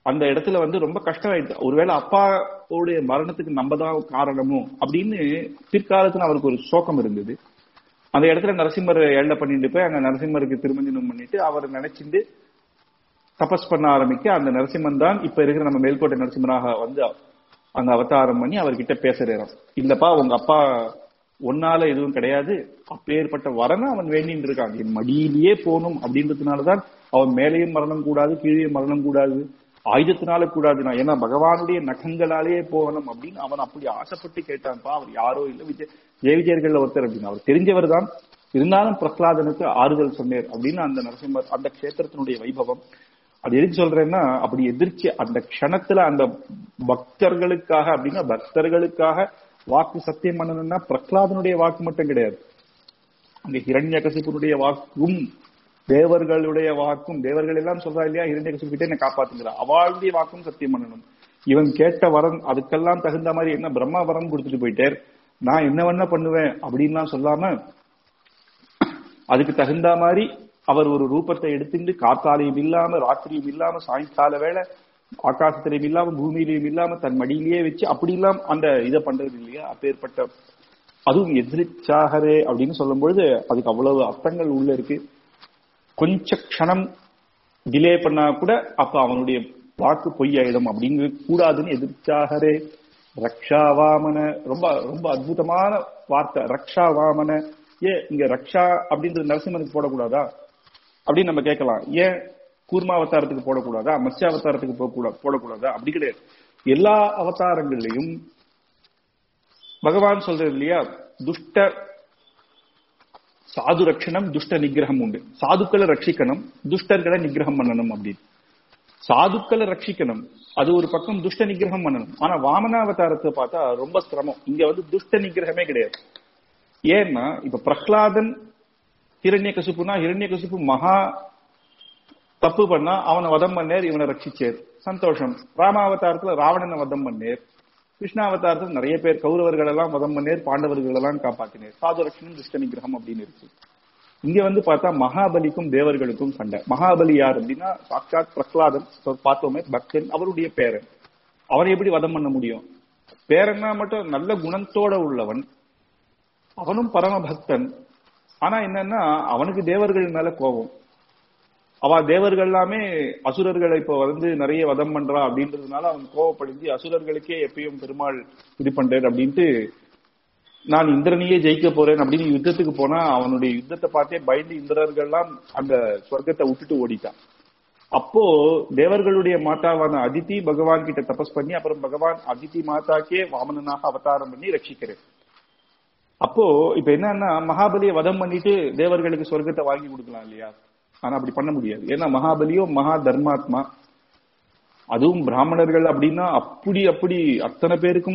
அந்த இடத்துல வந்து ரொம்ப கஷ்டம் ஆயிடுச்சு ஒருவேளை அப்பாவுடைய மரணத்துக்கு நம்ம தான் காரணமோ அப்படின்னு பிற்காலத்துல அவருக்கு ஒரு சோகம் இருந்தது அந்த இடத்துல நரசிம்மர் ஏழை பண்ணிட்டு போய் அங்க நரசிம்மருக்கு திருமஞ்சனம் பண்ணிட்டு அவர் நினைச்சிட்டு தபஸ் பண்ண ஆரம்பிக்க அந்த நரசிம்மன் தான் இப்ப இருக்கிற நம்ம மேல்கோட்டை நரசிம்மராக வந்து அங்க அவதாரம் பண்ணி அவர்கிட்ட பேசுறாராம் இல்லப்பா உங்க அப்பா ஒன்னால எதுவும் கிடையாது அப்பேற்பட்ட வரனை அவன் வேண்டின்னு இருக்கான் என் மடியிலேயே போகணும் அப்படின்றதுனாலதான் அவன் மேலேயும் மரணம் கூடாது கீழே மரணம் கூடாது ஆயுதத்தினால கூடாது நான் ஏன்னா பகவானுடைய நகங்களாலேயே போகணும் அப்படின்னு அவன் அப்படி ஆசைப்பட்டு கேட்டான்ப்பா அவர் யாரோ இல்ல விஜய் ஜெய விஜயர்கள்ல ஒருத்தர் அப்படின்னு அவர் தெரிஞ்சவர் தான் இருந்தாலும் பிரகலாதனுக்கு ஆறுதல் சொன்னேர் அப்படின்னு அந்த நரசிம்மர் அந்த கஷேத்திரத்தினுடைய வைபவம் அது எதுக்கு சொல்றேன்னா அப்படி எதிர்ச்சி அந்த க்ஷணத்துல அந்த பக்தர்களுக்காக அப்படின்னா பக்தர்களுக்காக வாக்கு சத்தியம் பண்ணணும்னா பிரகலாதனுடைய வாக்கு மட்டும் கிடையாது அங்க ஹிரண்யகசிபுனுடைய வாக்கும் தேவர்களுடைய வாக்கும் தேவர்கள் எல்லாம் சொல்றா இல்லையா ஹிரண்யகசிபு கிட்ட என்ன காப்பாத்துங்கிறா அவளுடைய வாக்கும் சத்தியம் பண்ணணும் இவன் கேட்ட வரம் அதுக்கெல்லாம் தகுந்த மாதிரி என்ன பிரம்மா வரம் கொடுத்துட்டு போயிட்டார் நான் என்ன வேணா பண்ணுவேன் அப்படின்லாம் சொல்லாம அதுக்கு தகுந்த மாதிரி அவர் ஒரு ரூபத்தை எடுத்துட்டு காத்தாலையும் இல்லாம ராத்திரியும் இல்லாம சாயங்கால வேலை ஆகாசத்திலையும் இல்லாம பூமியிலையும் இல்லாம தன் மடியிலேயே வச்சு அப்படி இல்லாம அந்த இதை பண்றது இல்லையா அப்பேற்பட்ட அதுவும் எதிர்ச்சாகரே அப்படின்னு சொல்லும் பொழுது அதுக்கு அவ்வளவு அர்த்தங்கள் உள்ள இருக்கு கொஞ்ச க்ஷணம் டிலே பண்ணா கூட அப்ப அவனுடைய வாக்கு பொய்யாயிடும் அப்படிங்கிறது கூடாதுன்னு எதிர்ச்சாகரே ரக்ஷாவாமன ரொம்ப ரொம்ப அற்புதமான வார்த்தை ரக்ஷாவாமன ஏ இங்க ரக்ஷா அப்படின்றது நரசிம்மனுக்கு போடக்கூடாதா அப்படின்னு நம்ம கேட்கலாம் ஏன் கூர்மா அவதாரத்துக்கு போடக்கூடாதா மத்ஸ்ய அவதாரத்துக்கு போகக்கூடாது போடக்கூடாதா அப்படி கிடையாது எல்லா அவதாரங்கள்லயும் பகவான் சொல்றது இல்லையா துஷ்ட சாது ரட்சணம் துஷ்ட நிகிரகம் உண்டு சாதுக்களை ரட்சிக்கணும் துஷ்டர்களை நிகிரகம் பண்ணணும் அப்படின்னு சாதுக்களை ரட்சிக்கணும் அது ஒரு பக்கம் துஷ்ட நிகிரகம் பண்ணணும் ஆனா வாமனாவதாரத்தை பார்த்தா ரொம்ப சிரமம் இங்க வந்து துஷ்ட நிகிரகமே கிடையாது ஏன்னா இப்ப பிரஹ்லாதன் ஹிரண்ய கசுப்புனா ஹிரண்ய கசுப்பு மகா தப்பு பண்ணா அவனை வதம் பண்ணேர் இவனை ரட்சிச்சேர் சந்தோஷம் ராமாவதாரத்துல ராவணனை வதம் பண்ணேர் கிருஷ்ணாவதாரத்தில் நிறைய பேர் கௌரவர்கள் எல்லாம் வதம் பண்ணேர் பாண்டவர்கள் எல்லாம் காப்பாத்தினேர் சாதுரட்சணம் துஷ்ட நிகிரகம் அப்படின்னு இருக்கு இங்க வந்து பார்த்தா மகாபலிக்கும் தேவர்களுக்கும் சண்டை மகாபலி யார் அப்படின்னா சாட்சாத் பிரகலாதன் பார்த்தோமே பக்தன் அவருடைய பேரன் அவனை எப்படி வதம் பண்ண முடியும் பேரன்னா மட்டும் நல்ல குணத்தோட உள்ளவன் அவனும் பரம பக்தன் ஆனா என்னன்னா அவனுக்கு தேவர்கள் மேல கோபம் அவ தேவர்கள் எல்லாமே அசுரர்களை இப்ப வந்து நிறைய வதம் பண்றா அப்படின்றதுனால அவன் கோவப்படுத்தி அசுரர்களுக்கே எப்பயும் பெருமாள் இது பண்றாரு அப்படின்ட்டு நான் இந்திரனையே ஜெயிக்க போறேன் அப்படின்னு யுத்தத்துக்கு போனா அவனுடைய யுத்தத்தை பார்த்தே பயந்து இந்திரர்கள்லாம் அந்த சொர்க்கத்தை விட்டுட்டு ஓடிட்டான் அப்போ தேவர்களுடைய மாதாவான அதித்தி பகவான் கிட்ட தபஸ் பண்ணி அப்புறம் பகவான் அதித்தி மாதாக்கே வாமனனாக அவதாரம் பண்ணி ரட்சிக்கிறேன் அப்போ இப்ப என்னன்னா மகாபலியை வதம் பண்ணிட்டு தேவர்களுக்கு சொர்க்கத்தை வாங்கி கொடுக்கலாம் இல்லையா ஆனா அப்படி பண்ண முடியாது ஏன்னா மகாபலியும் மகா தர்மாத்மா அதுவும் பிராமணர்கள் அப்படின்னா அப்படி அப்படி அத்தனை பேருக்கும்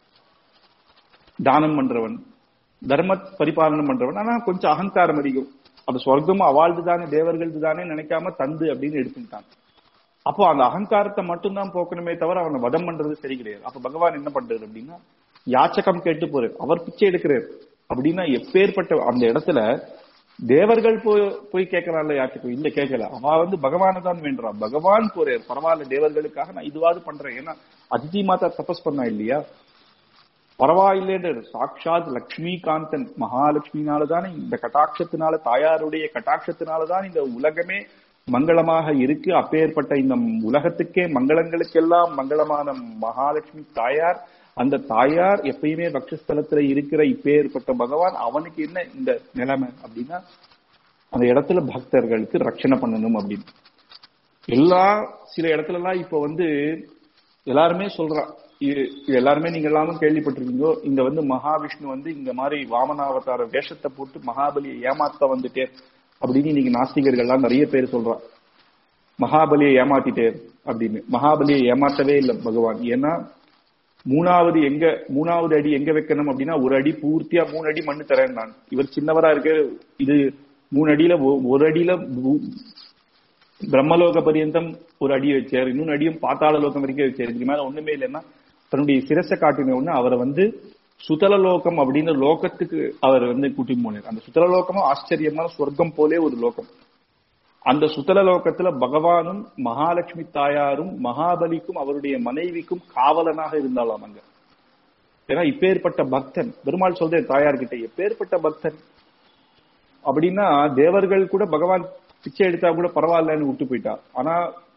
தானம் பண்றவன் தர்ம பரிபாலனம் பண்றவன் ஆனா கொஞ்சம் அகங்காரம் அதிகம் அது சொர்க்கமும் அவாழ்ந்து தானே தேவர்களது தானே நினைக்காம தந்து அப்படின்னு எடுத்துட்டான் அப்போ அந்த அகங்காரத்தை மட்டும்தான் போக்கணுமே தவிர அவனை வதம் பண்றது சரி கிடையாது அப்ப பகவான் என்ன பண்றாரு அப்படின்னா யாச்சகம் கேட்டு போறாரு அவர் பிச்சை எடுக்கிறார் அப்படின்னா எப்பேற்பட்ட அந்த இடத்துல தேவர்கள் போய் போய் கேட்கறான்ல யாச்சகம் இல்ல கேட்கல அவ வந்து பகவானை தான் வேண்டான் பகவான் போறார் பரவாயில்ல தேவர்களுக்காக நான் இதுவாது பண்றேன் ஏன்னா அதிதி மாதா தபஸ் பண்ணா இல்லையா பரவாயில்லைன்ற சாட்சாத் லக்ஷ்மிகாந்தன் மகாலட்சுமினாலதான் இந்த கட்டாட்சத்தினால தாயாருடைய கட்டாட்சத்தினாலதான் இந்த உலகமே மங்களமாக இருக்கு அப்பேற்பட்ட இந்த உலகத்துக்கே மங்களங்களுக்கெல்லாம் மங்களமான மகாலட்சுமி தாயார் அந்த தாயார் எப்பயுமே பக்ஷஸ்தலத்துல இருக்கிற இப்பேற்பட்ட பகவான் அவனுக்கு என்ன இந்த நிலைமை அப்படின்னா அந்த இடத்துல பக்தர்களுக்கு ரட்சணை பண்ணணும் அப்படின்னு எல்லா சில இடத்துல எல்லாம் இப்ப வந்து எல்லாருமே சொல்றா இது இது எல்லாருமே நீங்க எல்லாரும் கேள்விப்பட்டிருக்கீங்க இங்க வந்து மகாவிஷ்ணு வந்து இந்த மாதிரி வாமனாவதார வேஷத்தை போட்டு மகாபலியை ஏமாத்த வந்துட்டே அப்படின்னு இன்னைக்கு நாஸ்திகர்கள் எல்லாம் நிறைய பேர் சொல்றா மகாபலியை ஏமாத்திட்டே அப்படின்னு மகாபலியை ஏமாத்தவே இல்லை பகவான் ஏன்னா மூணாவது எங்க மூணாவது அடி எங்க வைக்கணும் அப்படின்னா ஒரு அடி பூர்த்தியா மூணு அடி மண்ணு தரேன் நான் இவர் சின்னவரா இருக்கு இது மூணு அடியில ஒரு அடியில பிரம்மலோக பரியந்தம் ஒரு அடி வச்சார் இன்னொன்னு அடியும் பாத்தாள லோகம் வரைக்கும் வச்சார் இதுக்கு மேல ஒண்ணுமே இல்லைன்னா தன்னுடைய சிரசை காட்டின உடனே அவரை வந்து சுதல லோகம் அப்படின்னு லோகத்துக்கு அவர் வந்து கூட்டி போனார் அந்த சுதல லோகமும் ஆச்சரியமான சொர்க்கம் போலே ஒரு லோகம் அந்த சுத்தல லோகத்துல பகவானும் மகாலட்சுமி தாயாரும் மகாபலிக்கும் அவருடைய மனைவிக்கும் காவலனாக இருந்தாலாம் அங்க ஏன்னா இப்பேற்பட்ட பக்தன் பெருமாள் சொல்றேன் தாயார்கிட்ட எப்பேற்பட்ட பக்தன் அப்படின்னா தேவர்கள் கூட பகவான் பிச்சை எடுத்தா கூட பரவாயில்லன்னு விட்டு போயிட்டா ஆனா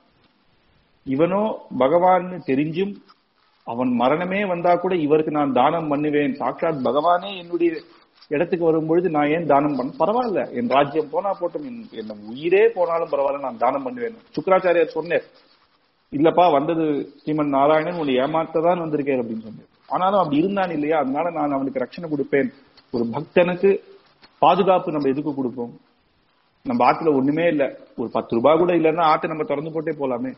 இவனோ பகவான் தெரிஞ்சும் அவன் மரணமே வந்தா கூட இவருக்கு நான் தானம் பண்ணுவேன் சாட்சாத் பகவானே என்னுடைய இடத்துக்கு வரும்பொழுது நான் ஏன் தானம் பண்ண பரவாயில்ல என் ராஜ்யம் போனா போட்டும் என் என் உயிரே போனாலும் பரவாயில்ல நான் தானம் பண்ணுவேன் சுக்கராச்சாரியார் சொன்னேன் இல்லப்பா வந்தது ஸ்ரீமன் நாராயணன் உன்னை ஏமாத்ததான் வந்திருக்கேன் அப்படின்னு சொன்னேன் ஆனாலும் அப்படி இருந்தான் இல்லையா அதனால நான் அவனுக்கு ரட்சணை கொடுப்பேன் ஒரு பக்தனுக்கு பாதுகாப்பு நம்ம எதுக்கு கொடுப்போம் நம்ம ஆத்துல ஒண்ணுமே இல்ல ஒரு பத்து ரூபாய் கூட இல்லைன்னா ஆட்டை நம்ம திறந்து போட்டே போலாமே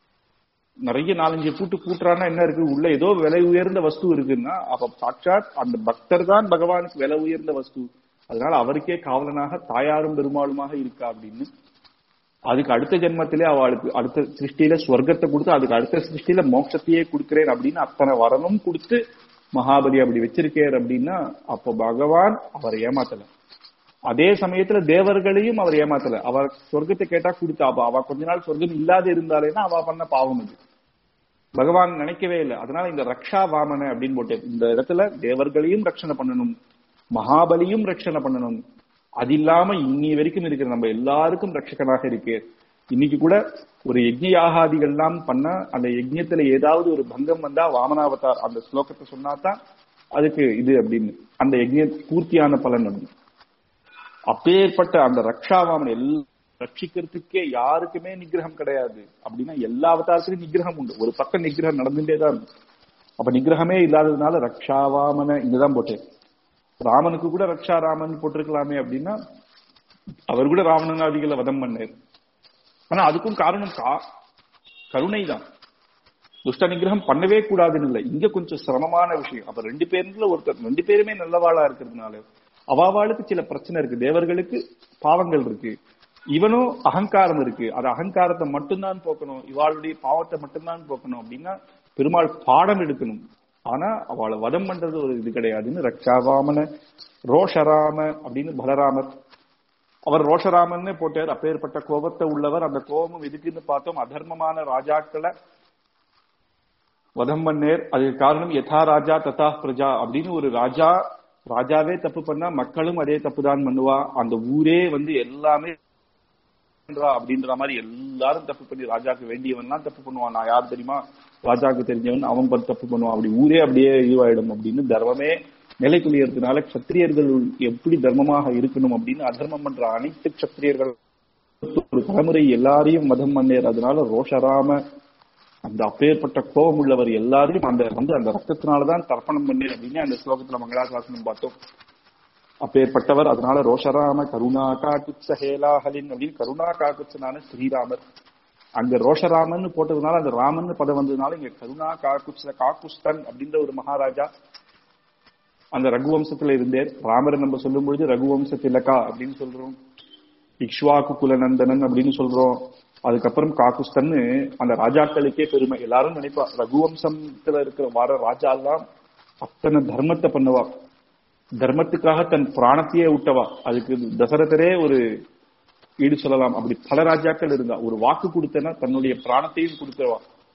நிறைய நாலஞ்சு பூட்டு பூட்டுறான்னா என்ன இருக்கு உள்ள ஏதோ விலை உயர்ந்த வஸ்து இருக்குன்னா அப்ப சாட்சாத் அந்த பக்தர் தான் பகவானுக்கு விலை உயர்ந்த வஸ்து அதனால அவருக்கே காவலனாக தாயாரும் பெருமாளுமாக இருக்கா அப்படின்னு அதுக்கு அடுத்த ஜென்மத்திலே அவளுக்கு அடுத்த சிருஷ்டியில ஸ்வர்க்கத்தை கொடுத்து அதுக்கு அடுத்த சிருஷ்டியில மோட்சத்தையே கொடுக்கிறேன் அப்படின்னு அத்தனை வரணும் கொடுத்து மகாபலி அப்படி வச்சிருக்கார் அப்படின்னா அப்ப பகவான் அவரை ஏமாத்தல அதே சமயத்துல தேவர்களையும் அவர் ஏமாத்தல அவர் சொர்க்கத்தை கேட்டா கொடுத்தா அப்ப அவ கொஞ்ச நாள் சொர்க்கம் இல்லாத இருந்தாலேன்னா அவ பண்ண பாவம் அது பகவான் நினைக்கவே இல்லை அதனால இந்த ரக்ஷா வாமன அப்படின்னு போட்டு இந்த இடத்துல தேவர்களையும் ரட்சணை பண்ணணும் மகாபலியும் ரட்சணை பண்ணணும் அது இல்லாம இன்னி வரைக்கும் இருக்கிற நம்ம எல்லாருக்கும் ரட்சகனாக இருக்கு இன்னைக்கு கூட ஒரு யஜ்ய யாகாதிகள்லாம் பண்ண அந்த யஜ்யத்துல ஏதாவது ஒரு பங்கம் வந்தா வாமனாவதார் அந்த ஸ்லோகத்தை சொன்னாதான் அதுக்கு இது அப்படின்னு அந்த யஜ்ய பூர்த்தியான பலன் அப்படின்னு அப்பேற்பட்ட அந்த ரக்ஷாவாமன் எல்லாம் ரட்சிக்கிறதுக்கே யாருக்குமே நிகிரகம் கிடையாது அப்படின்னா எல்லா அவதாரத்திலும் நிகிரகம் உண்டு ஒரு பக்கம் நிகிரகம் நடந்துட்டே தான் இருக்கு அப்ப நிகிரகமே இல்லாததுனால ரக்ஷாவாமன இங்கதான் போட்டேன் ராமனுக்கு கூட ரக்ஷா ராமன் போட்டிருக்கலாமே அப்படின்னா அவர் கூட ராவணனாதிகளை வதம் பண்ணார் ஆனா அதுக்கும் காரணம் கா கருணை தான் துஷ்ட நிகிரகம் பண்ணவே கூடாதுன்னு இல்லை இங்க கொஞ்சம் சிரமமான விஷயம் அப்ப ரெண்டு பேர்ல ஒருத்தர் ரெண்டு பேருமே நல்லவாளா இருக்கிறதுனால அவாவாளுக்கு சில பிரச்சனை இருக்கு தேவர்களுக்கு பாவங்கள் இருக்கு இவனும் அகங்காரம் இருக்கு அது அகங்காரத்தை மட்டும்தான் போக்கணும் இவாளுடைய பாவத்தை மட்டும்தான் போக்கணும் அப்படின்னா பெருமாள் பாடம் எடுக்கணும் ஆனா அவளை வதம் பண்றது ஒரு இது கிடையாதுன்னு ரக்ஷாவாமன ரோஷராம அப்படின்னு பலராமர் அவர் ரோஷராமன்னு போட்டார் அப்பேற்பட்ட கோபத்தை உள்ளவர் அந்த கோபம் எதுக்குன்னு பார்த்தோம் அதர்மமான ராஜாக்களை வதம் பண்ணேர் அதுக்கு காரணம் யதா ராஜா ததா பிரஜா அப்படின்னு ஒரு ராஜா ராஜாவே தப்பு பண்ணா மக்களும் அதே தப்பு தான் பண்ணுவா அந்த ஊரே வந்து எல்லாமே அப்படின்ற மாதிரி எல்லாரும் தப்பு பண்ணி ராஜாக்கு வேண்டியவன்லாம் தப்பு பண்ணுவான் நான் யார் தெரியுமா ராஜாக்கு தெரிஞ்சவன் அவன் தப்பு பண்ணுவான் அப்படி ஊரே அப்படியே இதுவாயிடும் அப்படின்னு தர்மமே நிலைக்குள்ளியறதுனால கத்திரியர்கள் எப்படி தர்மமாக இருக்கணும் அப்படின்னு அதர்மம் பண்ற அனைத்து கத்திரியர்கள் ஒரு தலைமுறை எல்லாரையும் மதம் பண்ணேர் அதனால ரோஷராம அந்த அப்பேற்பட்ட கோபம் உள்ளவர் எல்லாரையும் அந்த வந்து அந்த ரத்தத்தினாலதான் தர்ப்பணம் பண்ணேர் அப்படின்னு அந்த ஸ்லோகத்துல மங்களாசாசனம் பார்த்தோம் அப்பேற்பட்டவர் அதனால ரோஷராம கருணா காக்குச்ச ஹேலாஹலின் அப்படின்னு கருணா காக்குச்சனான ஸ்ரீராமர் அங்க ரோஷராமன் போட்டதுனால அந்த ராமன் பதம் வந்ததுனால இங்க கருணா காக்குச்ச காக்குஸ்தன் அப்படின்ற ஒரு மகாராஜா அந்த ரகுவம்சத்துல இருந்தேர் ராமரை நம்ம சொல்லும் பொழுது ரகுவம்ச திலகா அப்படின்னு சொல்றோம் இக்ஷ்வாக்கு குலநந்தனன் அப்படின்னு சொல்றோம் அதுக்கப்புறம் காக்குஸ்தன்னு அந்த ராஜாக்களுக்கே பெருமை எல்லாரும் நினைப்பா ரகுவம்சத்துல இருக்கிற வர ராஜா எல்லாம் அத்தனை தர்மத்தை பண்ணுவா தர்மத்துக்காக தன் பிராணத்தையே விட்டவா அதுக்கு தசரதரே ஒரு ஈடு சொல்லலாம் அப்படி பல ராஜாக்கள் இருந்தா ஒரு வாக்கு கொடுத்தனா தன்னுடைய பிராணத்தையும் கொடுத்தவா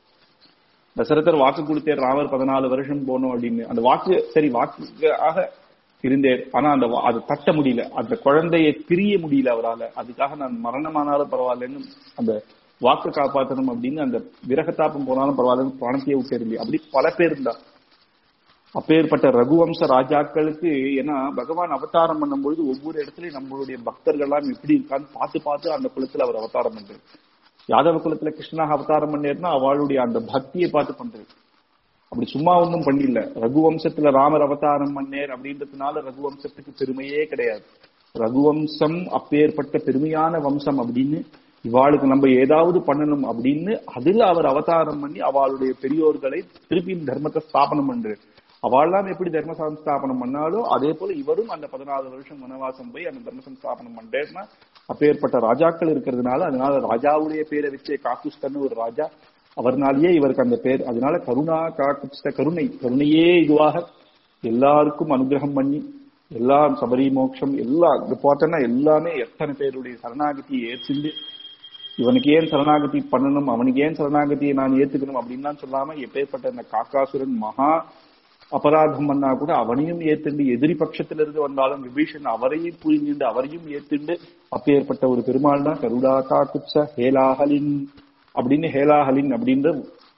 தசரதர் வாக்கு கொடுத்தேர் ராமர் பதினாலு வருஷம் போனோம் அப்படின்னு அந்த வாக்கு சரி வாக்குக்காக இருந்தேர் ஆனா அந்த அது தட்ட முடியல அந்த குழந்தையை பிரிய முடியல அவரால் அதுக்காக நான் மரணமானாலும் பரவாயில்லன்னு அந்த வாக்கு காப்பாற்றணும் அப்படின்னு அந்த விரகத்தாப்பம் போனாலும் பரவாயில்லன்னு பிராணத்தையே விட்டு அப்படி பல பேர் இருந்தா அப்பேற்பட்ட ரகுவம்ச ராஜாக்களுக்கு ஏன்னா பகவான் அவதாரம் பண்ணும்பொழுது ஒவ்வொரு இடத்துலயும் நம்மளுடைய பக்தர்கள்லாம் எப்படி இருக்கான்னு பார்த்து பார்த்து அந்த குலத்துல அவர் அவதாரம் பண்றாரு யாதவ குலத்துல கிருஷ்ணனாக அவதாரம் பண்ணேர்னா அவளுடைய அந்த பக்தியை பார்த்து பண்றாரு அப்படி சும்மா ஒன்றும் பண்ணிடல ரகுவம்சத்துல ராமர் அவதாரம் பண்ணேர் அப்படின்றதுனால ரகுவம்சத்துக்கு பெருமையே கிடையாது ரகுவம்சம் அப்பேற்பட்ட பெருமையான வம்சம் அப்படின்னு இவாளுக்கு நம்ம ஏதாவது பண்ணணும் அப்படின்னு அதுல அவர் அவதாரம் பண்ணி அவளுடைய பெரியோர்களை திருப்பியும் தர்மத்தை ஸ்தாபனம் பண்றாரு அவள்லாம் எப்படி தர்ம சம்ஸ்தாபனம் பண்ணாலோ அதே போல இவரும் அந்த பதினாலு வருஷம் வனவாசம் போய் அந்த தர்ம சம்ஸ்தாபனம் பண்றேன்னா அப்பேற்பட்ட ராஜாக்கள் இருக்கிறதுனால அதனால ராஜாவுடைய பேரை வச்சே காக்குஸ்தன்னு ஒரு ராஜா அவர்னாலேயே இவருக்கு அந்த பேர் அதனால கருணா காக்குஸ்த கருணை கருணையே இதுவாக எல்லாருக்கும் அனுகிரகம் பண்ணி எல்லாம் சபரி மோட்சம் எல்லாம் இங்க பார்த்தோன்னா எல்லாமே எத்தனை பேருடைய சரணாகதியை ஏற்றிண்டு இவனுக்கு ஏன் சரணாகதி பண்ணணும் அவனுக்கு ஏன் சரணாகதியை நான் ஏத்துக்கணும் அப்படின்லாம் சொல்லாம எப்பேற்பட்ட இந்த காக்காசுரன் மகா அபராதம் பண்ணா கூட அவனையும் ஏத்துண்டு எதிரி பட்சத்துல இருந்து வந்தாலும் விபீஷன் அவரையும் புரிஞ்சுண்டு அவரையும் ஏத்துண்டு அப்பேற்பட்ட ஒரு பெருமாள் தான் கருடாக்கா குச்ச ஹேலாஹலின் அப்படின்னு ஹேலாஹலின் அப்படின்ற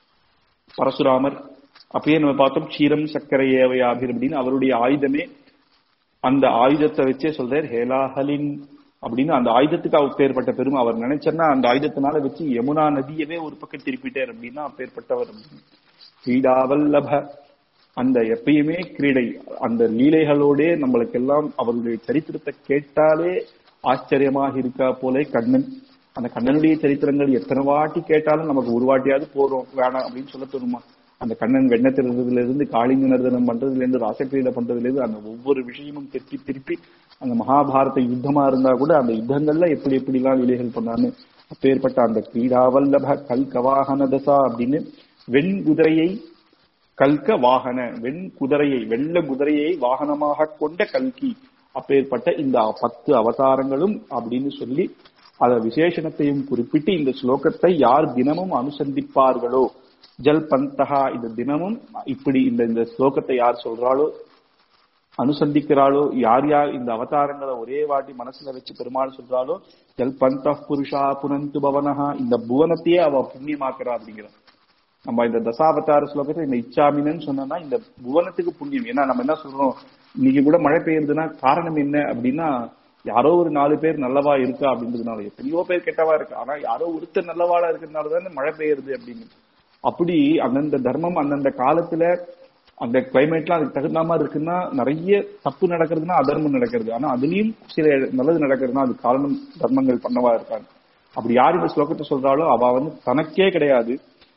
பரசுராமர் அப்பயே நம்ம பார்த்தோம் க்ஷீரம் சக்கரை ஏவையாபிர் அப்படின்னு அவருடைய ஆயுதமே அந்த ஆயுதத்தை வச்சே சொல்றார் ஹேலாஹலின் அப்படின்னு அந்த ஆயுதத்துக்கு அவர் பேர்பட்ட பெருமை அவர் நினைச்சன்னா அந்த ஆயுதத்தினால வச்சு யமுனா நதியவே ஒரு பக்கம் திருப்பிட்டார் அப்படின்னா அப்பேற்பட்டவர் கிரீடாவல்லப அந்த எப்பயுமே கிரீடை அந்த லீலைகளோடே நம்மளுக்கெல்லாம் அவருடைய சரித்திரத்தை கேட்டாலே ஆச்சரியமாக இருக்கா போலே கண்ணன் அந்த கண்ணனுடைய சரித்திரங்கள் எத்தனை வாட்டி கேட்டாலும் நமக்கு ஒரு வாட்டியாவது போறோம் வேணாம் அப்படின்னு சொல்ல தோணுமா அந்த கண்ணன் வெண்ணத்திறதுல இருந்து காளிங்க நர்தனம் பண்றதுல இருந்து ராசக்கிரீட பண்றதுல இருந்து அந்த ஒவ்வொரு விஷயமும் திருப்பி திருப்பி அந்த மகாபாரத யுத்தமா இருந்தா கூட அந்த யுத்தங்கள்ல எப்படி எப்படி எல்லாம் லீலைகள் பண்ணான்னு அப்பேற்பட்ட அந்த கிரீடாவல்லப கல்கவாகன தசா அப்படின்னு வெண் குதிரையை கல்க வாகன வெண் குதிரையை வெள்ள குதிரையை வாகனமாக கொண்ட கல்கி அப்பேற்பட்ட இந்த பத்து அவதாரங்களும் அப்படின்னு சொல்லி அத விசேஷணத்தையும் குறிப்பிட்டு இந்த ஸ்லோகத்தை யார் தினமும் அனுசந்திப்பார்களோ ஜல் பந்தகா இந்த தினமும் இப்படி இந்த இந்த ஸ்லோகத்தை யார் சொல்றாளோ அனுசந்திக்கிறாளோ யார் யார் இந்த அவதாரங்களை ஒரே வாட்டி மனசுல வச்சு பெருமாள் சொல்றாளோ ஜல் பந்த புருஷா புனந்து பவனஹா இந்த புவனத்தையே அவ புண்ணியமாக்குறா அப்படிங்கிற நம்ம இந்த தசாவதார ஸ்லோகத்தை இந்த இச்சாமினன்னு சொன்னோம்னா இந்த புவனத்துக்கு புண்ணியம் ஏன்னா நம்ம என்ன சொல்றோம் இன்னைக்கு கூட மழை பெய்யுறதுன்னா காரணம் என்ன அப்படின்னா யாரோ ஒரு நாலு பேர் நல்லவா இருக்கா அப்படின்றதுனால எத்தனையோ பேர் கெட்டவா இருக்கு ஆனா யாரோ ஒருத்தர் நல்லவாளா இருக்கிறதுனால தானே மழை பெய்யுறது அப்படின்னு அப்படி அந்தந்த தர்மம் அந்தந்த காலத்துல அந்த கிளைமேட்லாம் அதுக்கு தகுந்த மாதிரி இருக்குன்னா நிறைய தப்பு நடக்கிறதுனா அதர்மம் நடக்கிறது ஆனா அதுலயும் சில நல்லது நடக்கிறதுனா அது காரணம் தர்மங்கள் பண்ணவா இருக்காங்க அப்படி யார் இந்த ஸ்லோகத்தை சொல்றாளோ அவ வந்து தனக்கே கிடையாது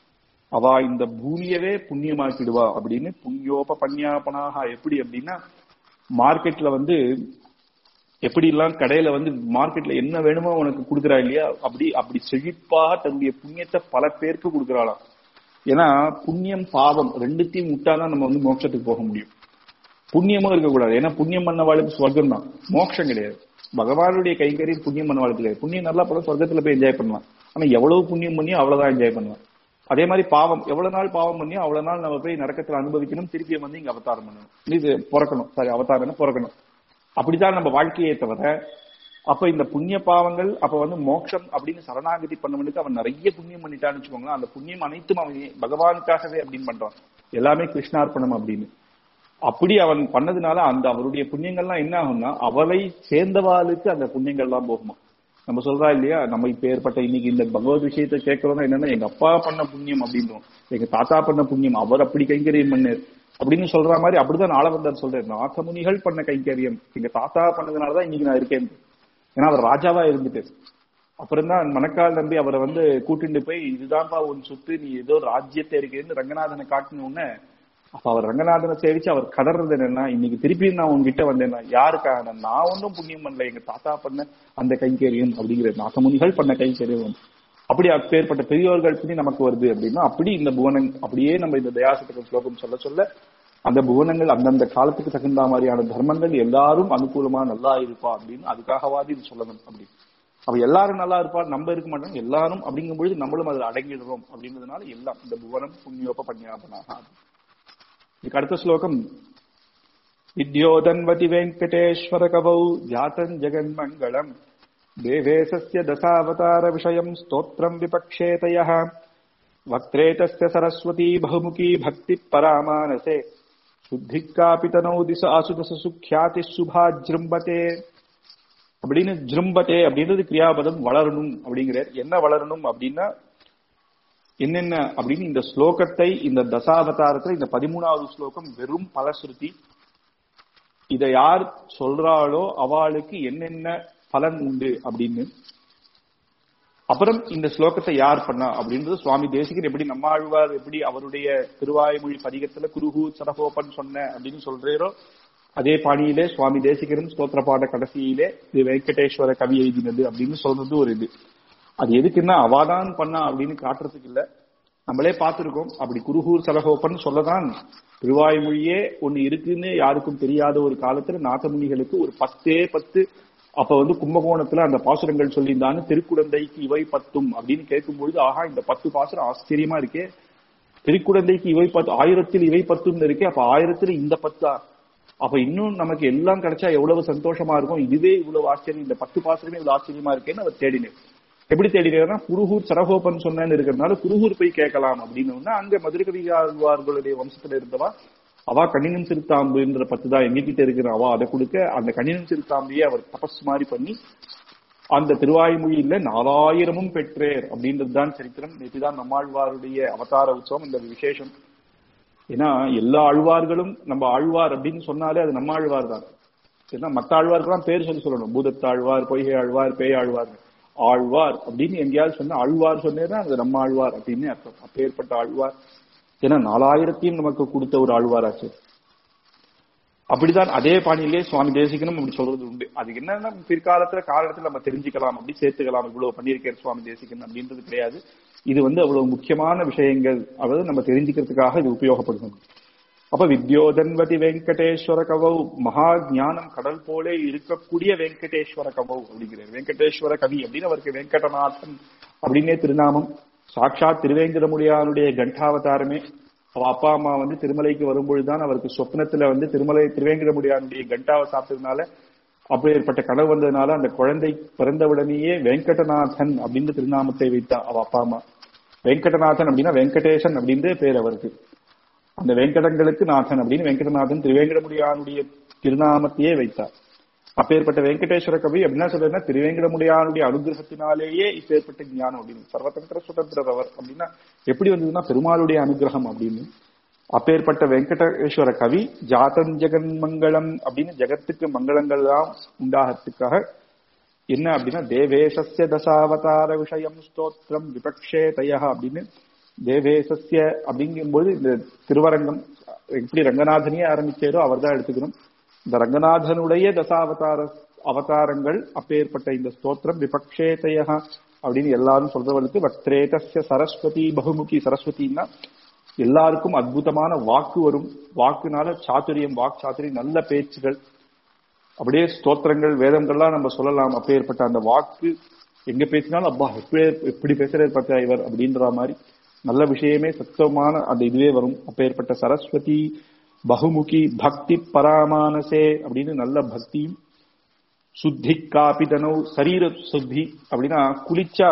அவ இந்த பூமியவே புண்ணியமாக்கிடுவா அப்படின்னு புண்ணியோப பன்யாபனாக எப்படி அப்படின்னா மார்க்கெட்ல வந்து எப்படி எல்லாம் கடையில வந்து மார்க்கெட்ல என்ன வேணுமோ உனக்கு கொடுக்குறா இல்லையா அப்படி அப்படி செழிப்பா தன்னுடைய புண்ணியத்தை பல பேருக்கு கொடுக்குறாளாம் ஏன்னா புண்ணியம் பாவம் ரெண்டுத்தையும் விட்டாதான் நம்ம வந்து மோட்சத்துக்கு போக முடியும் புண்ணியமும் இருக்கக்கூடாது ஏன்னா புண்ணியம் பண்ண வாழ்க்கை சொர்க்கம் தான் மோட்சம் கிடையாது பகவானுடைய கைங்கரியம் புண்ணியம் பண்ண வாழ்க்கை கிடையாது புண்ணியம் நல்லா பண்ண சொர்க்கத்துல போய் என்ஜாய் பண்ணலாம் ஆனா எவ்வளவு புண்ணியம் பண்ணியோ அவ்வளவுதான் என்ஜாய் பண்ணலாம் அதே மாதிரி பாவம் எவ்வளவு நாள் பாவம் பண்ணியோ அவ்வளவு நாள் நம்ம போய் நரக்கத்துல அனுபவிக்கணும் திருப்பி வந்து இங்க அவதாரம் பண்ணணும் இது பிறக்கணும் சாரி அவதாரம் பிறக்கணும் அப்படித்தான் நம்ம வாழ்க்கையே தவிர அப்ப இந்த புண்ணிய பாவங்கள் அப்ப வந்து மோட்சம் அப்படின்னு சரணாகதி பண்ணவனுக்கு அவன் நிறைய புண்ணியம் பண்ணிட்டான்னு வச்சுக்கோங்களேன் அந்த புண்ணியம் அனைத்தும் அவன் பகவானுக்காகவே அப்படின்னு பண்றான் எல்லாமே கிருஷ்ணார்ப்பணம் அப்படின்னு அப்படி அவன் பண்ணதுனால அந்த அவருடைய புண்ணியங்கள்லாம் என்ன ஆகும்னா அவளை சேர்ந்தவாளுக்கு அந்த புண்ணியங்கள்லாம் போகுமா நம்ம சொல்றா இல்லையா நம்ம இப்ப ஏற்பட்ட இன்னைக்கு இந்த பகவத் விஷயத்தை கேட்கறோம்னா என்னன்னா எங்க அப்பா பண்ண புண்ணியம் அப்படின்றோம் எங்க தாத்தா பண்ண புண்ணியம் அவர் அப்படி கைங்கரியம் பண்ணார் அப்படின்னு சொல்ற மாதிரி அப்படிதான் ஆளவந்தார் சொல்றாரு நாகமுனிகள் பண்ண கைங்கரியம் எங்க தாத்தா பண்ணதுனாலதான் இன்னைக்கு நான் இருக்கேன் ஏன்னா அவர் ராஜாவா இருந்துட்டு அப்புறம் தான் மணக்கால் நம்பி அவரை வந்து கூட்டிட்டு போய் இதுதான்ப்பா உன் சொத்து நீ ஏதோ ராஜ்யத்தை இருக்கேன்னு ரங்கநாதனை காட்டின உடனே அப்ப அவர் ரங்கநாதனை சேவிச்சு அவர் கடறது என்னன்னா இன்னைக்கு திருப்பி நான் உங்ககிட்ட வந்தேன்னா யாருக்காக நான் ஒன்றும் புண்ணியம் பண்ணல எங்க தாத்தா பண்ண அந்த கைங்கரியம் அப்படிங்கிற நாகமுனிகள் பண்ண கைங்கரியம் அப்படி அப்பேற்பட்ட பெரியோர்கள் பத்தி நமக்கு வருது அப்படின்னா அப்படி இந்த புவனங் அப்படியே நம்ம இந்த தயாசத்துக்கு ஸ்லோகம் சொல்ல சொல்ல அந்த புவனங்கள் அந்தந்த காலத்துக்கு தகுந்த மாதிரியான தர்மங்கள் எல்லாரும் அனுகூலமா நல்லா இருப்பா அப்படின்னு அதுக்காகவாது இது சொல்லணும் அப்படி அப்ப எல்லாரும் நல்லா இருப்பா நம்ம இருக்க மாட்டோம் எல்லாரும் அப்படிங்கும் பொழுது நம்மளும் அதில் அடங்கிடுறோம் அப்படின்றதுனால எல்லாம் இந்த புவனம் புண்ணியோப பன்யாபனாக இதுக்கு அடுத்த ஸ்லோகம் வித்யோதன்வதி வெங்கடேஸ்வர கவௌ ஜாத்தன் ஜெகன் மங்களம் देवेशस्य दशावतारविषयम् स्तोत्रम् विपक्षेतयः वक्त्रे तस्य सरस्वती बहुमुखी भक्तिः परामानसे शुद्धिः कापि तनौ दिश आसुदस सुख्याति சுபா ஜிரும்பதே அப்படின்னு ஜிரும்பதே அப்படின்றது கிரியாபதம் வளரணும் அப்படிங்கிறார் என்ன வளரணும் அப்படின்னா என்னென்ன அப்படின்னு இந்த ஸ்லோகத்தை இந்த தசாவதாரத்துல இந்த பதிமூணாவது ஸ்லோகம் வெறும் பலஸ்ருதி இதை யார் சொல்றாளோ அவளுக்கு என்னென்ன பலன் உண்டு அப்படின்னு அப்புறம் இந்த ஸ்லோகத்தை யார் பண்ணா அப்படின்றது சுவாமி தேசிகர் எப்படி நம்மாழ்வார் எப்படி அவருடைய திருவாய்மொழி பதிகத்துல குருகு சரகோபன் சொன்ன அப்படின்னு சொல்றேரோ அதே பாணியிலே சுவாமி தேசிகரும் ஸ்தோத்திர பாட கடைசியிலே இது வெங்கடேஸ்வர கவி எழுதினது அப்படின்னு சொல்றது ஒரு இது அது எதுக்குன்னா அவாதான் பண்ணா அப்படின்னு காட்டுறதுக்கு இல்ல நம்மளே பார்த்திருக்கோம் அப்படி குருகூர் சலகோப்பன் சொல்லதான் திருவாய்மொழியே ஒண்ணு இருக்குன்னு யாருக்கும் தெரியாத ஒரு காலத்துல நாகமுனிகளுக்கு ஒரு பத்தே பத்து அப்ப வந்து கும்பகோணத்துல அந்த பாசுரங்கள் சொல்லியிருந்தான்னு திருக்குடந்தைக்கு இவை பத்தும் அப்படின்னு கேட்கும்பொழுது ஆஹா இந்த பத்து பாசுரம் ஆச்சரியமா இருக்கே திருக்குடந்தைக்கு இவை பத்து ஆயிரத்தில் இவை பத்தும்னு இருக்கே அப்ப ஆயிரத்துல இந்த பத்தா அப்ப இன்னும் நமக்கு எல்லாம் கிடைச்சா எவ்வளவு சந்தோஷமா இருக்கும் இதுவே இவ்வளவு ஆச்சரியம் இந்த பத்து பாசுரமே இவ்வளவு ஆச்சரியமா இருக்கேன்னு அவர் தேடினேன் எப்படி தேடினேன்னா குருகூர் சரகோபன் சொன்னேன்னு இருக்கிறதுனால குருகூர் போய் கேட்கலாம் அப்படின்னு அங்க மதுரகவிகார்களுடைய வம்சத்துல இருந்தவா அவா கண்ணினம் சிறுத்தாம்புன்ற பத்து தான் எங்ககிட்ட இருக்கிற அவா அதை கொடுக்க அந்த கண்ணினம் சிறுத்தாம்பியை அவர் தபஸ் மாதிரி பண்ணி அந்த திருவாய்மொழியில நாலாயிரமும் பெற்றேர் அப்படின்றது தான் சரித்திரம் நேற்றுதான் நம்மாழ்வாருடைய அவதார உற்சவம் இந்த விசேஷம் ஏன்னா எல்லா ஆழ்வார்களும் நம்ம ஆழ்வார் அப்படின்னு சொன்னாலே அது நம்ம ஆழ்வார் தான் ஏன்னா மத்த ஆழ்வாருக்கெல்லாம் பேர் சொல்லி சொல்லணும் பூதத்தாழ்வார் பொய்கை ஆழ்வார் பேய் ஆழ்வார் ஆழ்வார் அப்படின்னு எங்கேயாவது சொன்னா ஆழ்வார் சொன்னேன்னா அது நம்ம ஆழ்வார் அப்படின்னு அர்த்தம் அப்பேற்பட்ட ஆழ்வார் ஏன்னா நாலாயிரத்தையும் நமக்கு கொடுத்த ஒரு ஆழ்வாராச்சு அப்படிதான் அதே பாணியிலே சுவாமி தேசிகனும் அப்படி சொல்றது உண்டு அது என்னன்னா பிற்காலத்துல காலத்துல நம்ம தெரிஞ்சுக்கலாம் அப்படி சேர்த்துக்கலாம் இவ்வளவு பண்ணியிருக்கார் சுவாமி தேசிகன் அப்படின்றது கிடையாது இது வந்து அவ்வளவு முக்கியமான விஷயங்கள் அதாவது நம்ம தெரிஞ்சுக்கிறதுக்காக இது உபயோகப்படுது அப்ப வித்யோதன்வதி வெங்கடேஸ்வர கவௌ மகா ஞானம் கடல் போலே இருக்கக்கூடிய வெங்கடேஸ்வர கவௌ அப்படிங்கிறார் வெங்கடேஸ்வர கவி அப்படின்னு அவருக்கு வெங்கடநாதன் அப்படின்னே திருநாமம் சாட்சாத் திருவேங்கடமுடியானுடைய கண்டாவதாரமே அவ அப்பா அம்மா வந்து திருமலைக்கு வரும்பொழுதுதான் அவருக்கு சொப்னத்துல வந்து திருமலை திருவேங்கடமுடியானுடைய கண்டாவை சாப்பிட்டதுனால அப்பேற்பட்ட கனவு வந்ததுனால அந்த குழந்தை பிறந்தவுடனேயே வெங்கடநாதன் அப்படின்னு திருநாமத்தை வைத்தா அவ அப்பா அம்மா வெங்கடநாதன் அப்படின்னா வெங்கடேசன் அப்படின்ற பேர் அவருக்கு அந்த வெங்கடங்களுக்கு நாதன் அப்படின்னு வெங்கடநாதன் திருவேங்கடமுடியானுடைய திருநாமத்தையே வைத்தார் அப்பேற்பட்ட வெங்கடேஸ்வர கவி அப்படின்னா சொல்றதுன்னா திருவேங்கடமுடியானுடைய அனுகிரகத்தினாலேயே இப்பேற்பட்ட ஞானம் அப்படின்னு சர்வதந்திர சுதந்திரவர் அப்படின்னா எப்படி வந்ததுன்னா பெருமாளுடைய அனுகிரகம் அப்படின்னு அப்பேற்பட்ட வெங்கடேஸ்வர கவி ஜாதன் ஜெகன் மங்களம் அப்படின்னு ஜெகத்துக்கு மங்களங்கள் எல்லாம் உண்டாகிறதுக்காக என்ன அப்படின்னா தேவேசஸ்ய தசாவதார விஷயம் ஸ்தோத்திரம் விபக்ஷே தயா அப்படின்னு தேவேசஸ்ய அப்படிங்கும்போது இந்த திருவரங்கம் எப்படி ரங்கநாதனையே ஆரம்பிச்சாரோ அவர் தான் எடுத்துக்கணும் இந்த ரங்கநாதனுடைய தசாவதார அவதாரங்கள் அப்பேற்பட்ட இந்த ஸ்தோத்திரம் விபக்ஷேதய அப்படின்னு எல்லாரும் சொல்றவர்களுக்கு வக்திரேதஸ்ய சரஸ்வதி பகுமுகி சரஸ்வதினா எல்லாருக்கும் அற்புதமான வாக்கு வரும் வாக்குனால சாத்துரியம் வாக் சாத்துரியம் நல்ல பேச்சுகள் அப்படியே ஸ்தோத்திரங்கள் வேதங்கள்லாம் நம்ம சொல்லலாம் அப்பேற்பட்ட அந்த வாக்கு எங்க பேசினாலும் அப்பா எப்படி எப்படி பேசுறாரு பார்த்தா இவர் அப்படின்ற மாதிரி நல்ல விஷயமே சத்தமான அந்த இதுவே வரும் அப்பேற்பட்ட சரஸ்வதி பகுமுகி பக்தி பராமானசே அப்படின்னு நல்ல பக்தியும் சுத்தி காபிதனோ சரீர சுத்தி அப்படின்னா குளிச்சா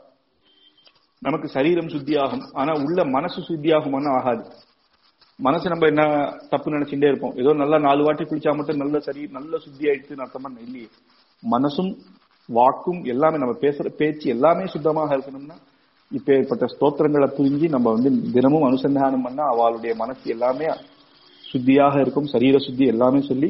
நமக்கு சரீரம் சுத்தி ஆகும் ஆனா உள்ள மனசு சுத்தி ஆகுமான்னு ஆகாது மனசு நம்ம என்ன தப்பு நினைச்சுட்டே இருப்போம் ஏதோ நல்லா நாலு வாட்டி குளிச்சா மட்டும் நல்ல சரி நல்ல சுத்தி ஆயிடுச்சுன்னு அர்த்தமா இல்லையே மனசும் வாக்கும் எல்லாமே நம்ம பேசுற பேச்சு எல்லாமே சுத்தமாக இருக்கணும்னா இப்ப ஏற்பட்ட ஸ்தோத்திரங்களை புரிஞ்சு நம்ம வந்து தினமும் அனுசந்தானம் பண்ணா அவளுடைய மனசு எல்லாமே சுத்தியாக இருக்கும் சரீர சுத்தி எல்லாமே சொல்லி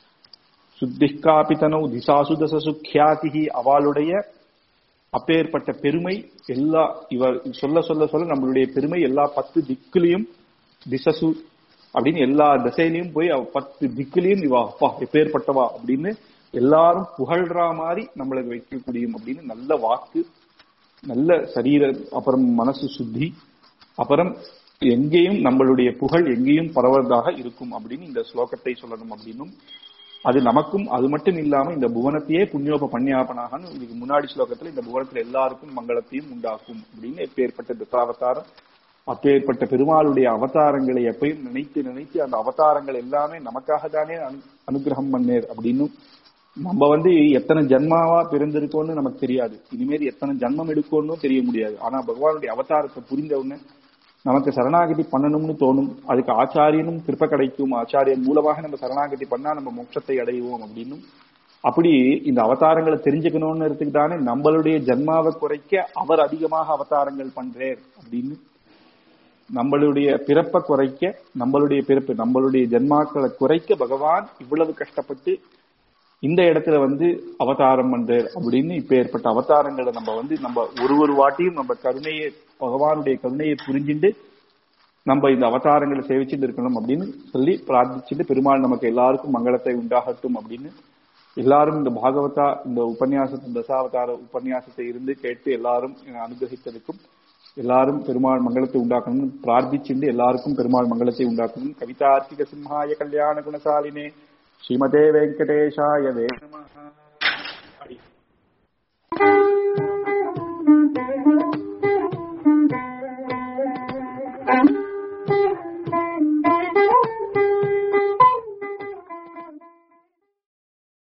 சுத்திகாபித்தனவு திசாசு தச சுக்கியாதிகி அவளுடைய அப்பேற்பட்ட பெருமை எல்லா இவர் சொல்ல சொல்ல சொல்ல நம்மளுடைய பெருமை எல்லா பத்து திக்குலையும் திசசு அப்படின்னு எல்லா திசையிலையும் போய் அவ பத்து திக்குலையும் இவா அப்பா எப்பேற்பட்டவா அப்படின்னு எல்லாரும் புகழ்ற மாதிரி நம்மளுக்கு வைக்கக்கூடியும் அப்படின்னு நல்ல வாக்கு நல்ல சரீர அப்புறம் மனசு சுத்தி அப்புறம் எங்கேயும் நம்மளுடைய புகழ் எங்கேயும் பரவதாக இருக்கும் அப்படின்னு இந்த ஸ்லோகத்தை சொல்லணும் அப்படின்னும் அது நமக்கும் அது மட்டும் இல்லாம இந்த புவனத்தையே புண்ணியோப பன்னியாபனாகனு இதுக்கு முன்னாடி ஸ்லோகத்துல இந்த புவனத்துல எல்லாருக்கும் மங்களத்தையும் உண்டாக்கும் அப்படின்னு எப்பேற்பட்ட தசாவதாரம் அப்பேற்பட்ட பெருமாளுடைய அவதாரங்களை எப்பயும் நினைத்து நினைத்து அந்த அவதாரங்கள் எல்லாமே நமக்காக தானே அனு அனுகிரகம் பண்ணேர் அப்படின்னும் நம்ம வந்து எத்தனை ஜன்மாவா பிறந்திருக்கோம்னு நமக்கு தெரியாது இனிமேல் எத்தனை ஜன்மம் எடுக்கணும்னு தெரிய முடியாது ஆனா பகவானுடைய அவதாரத்தை புரிந்த உடனே நமக்கு சரணாகதி பண்ணணும்னு தோணும் அதுக்கு ஆச்சாரியனும் கிருப்ப கிடைக்கும் ஆச்சாரியன் மூலமாக நம்ம சரணாகதி பண்ணா நம்ம மோட்சத்தை அடைவோம் அப்படின்னும் அப்படி இந்த அவதாரங்களை தெரிஞ்சுக்கணும்னு தானே நம்மளுடைய ஜன்மாவை குறைக்க அவர் அதிகமாக அவதாரங்கள் பண்றார் அப்படின்னு நம்மளுடைய பிறப்பை குறைக்க நம்மளுடைய பிறப்பு நம்மளுடைய ஜென்மாக்களை குறைக்க பகவான் இவ்வளவு கஷ்டப்பட்டு இந்த இடத்துல வந்து அவதாரம் பண்றார் அப்படின்னு இப்ப ஏற்பட்ட அவதாரங்களை நம்ம வந்து நம்ம ஒரு ஒரு வாட்டியும் நம்ம கருணையை பகவானுடைய கருணையை புரிஞ்சுட்டு நம்ம இந்த அவதாரங்களை சேவிச்சுட்டு இருக்கணும் அப்படின்னு சொல்லி பிரார்த்திச்சுட்டு பெருமாள் நமக்கு எல்லாருக்கும் மங்களத்தை உண்டாகட்டும் அப்படின்னு எல்லாரும் இந்த பாகவதா இந்த உபன்யாசத்து தசாவதார உபன்யாசத்தை இருந்து கேட்டு எல்லாரும் அனுகிரகித்ததுக்கும் எல்லாரும் பெருமாள் மங்களத்தை உண்டாக்கணும் பிரார்த்திச்சுட்டு எல்லாருக்கும் பெருமாள் மங்களத்தை உண்டாக்கணும் கவிதார்த்திக சிம்ஹாய கல்யாண குணசாலினே ஸ்ரீமதே வெங்கடேஷாய வே நமஹ அடி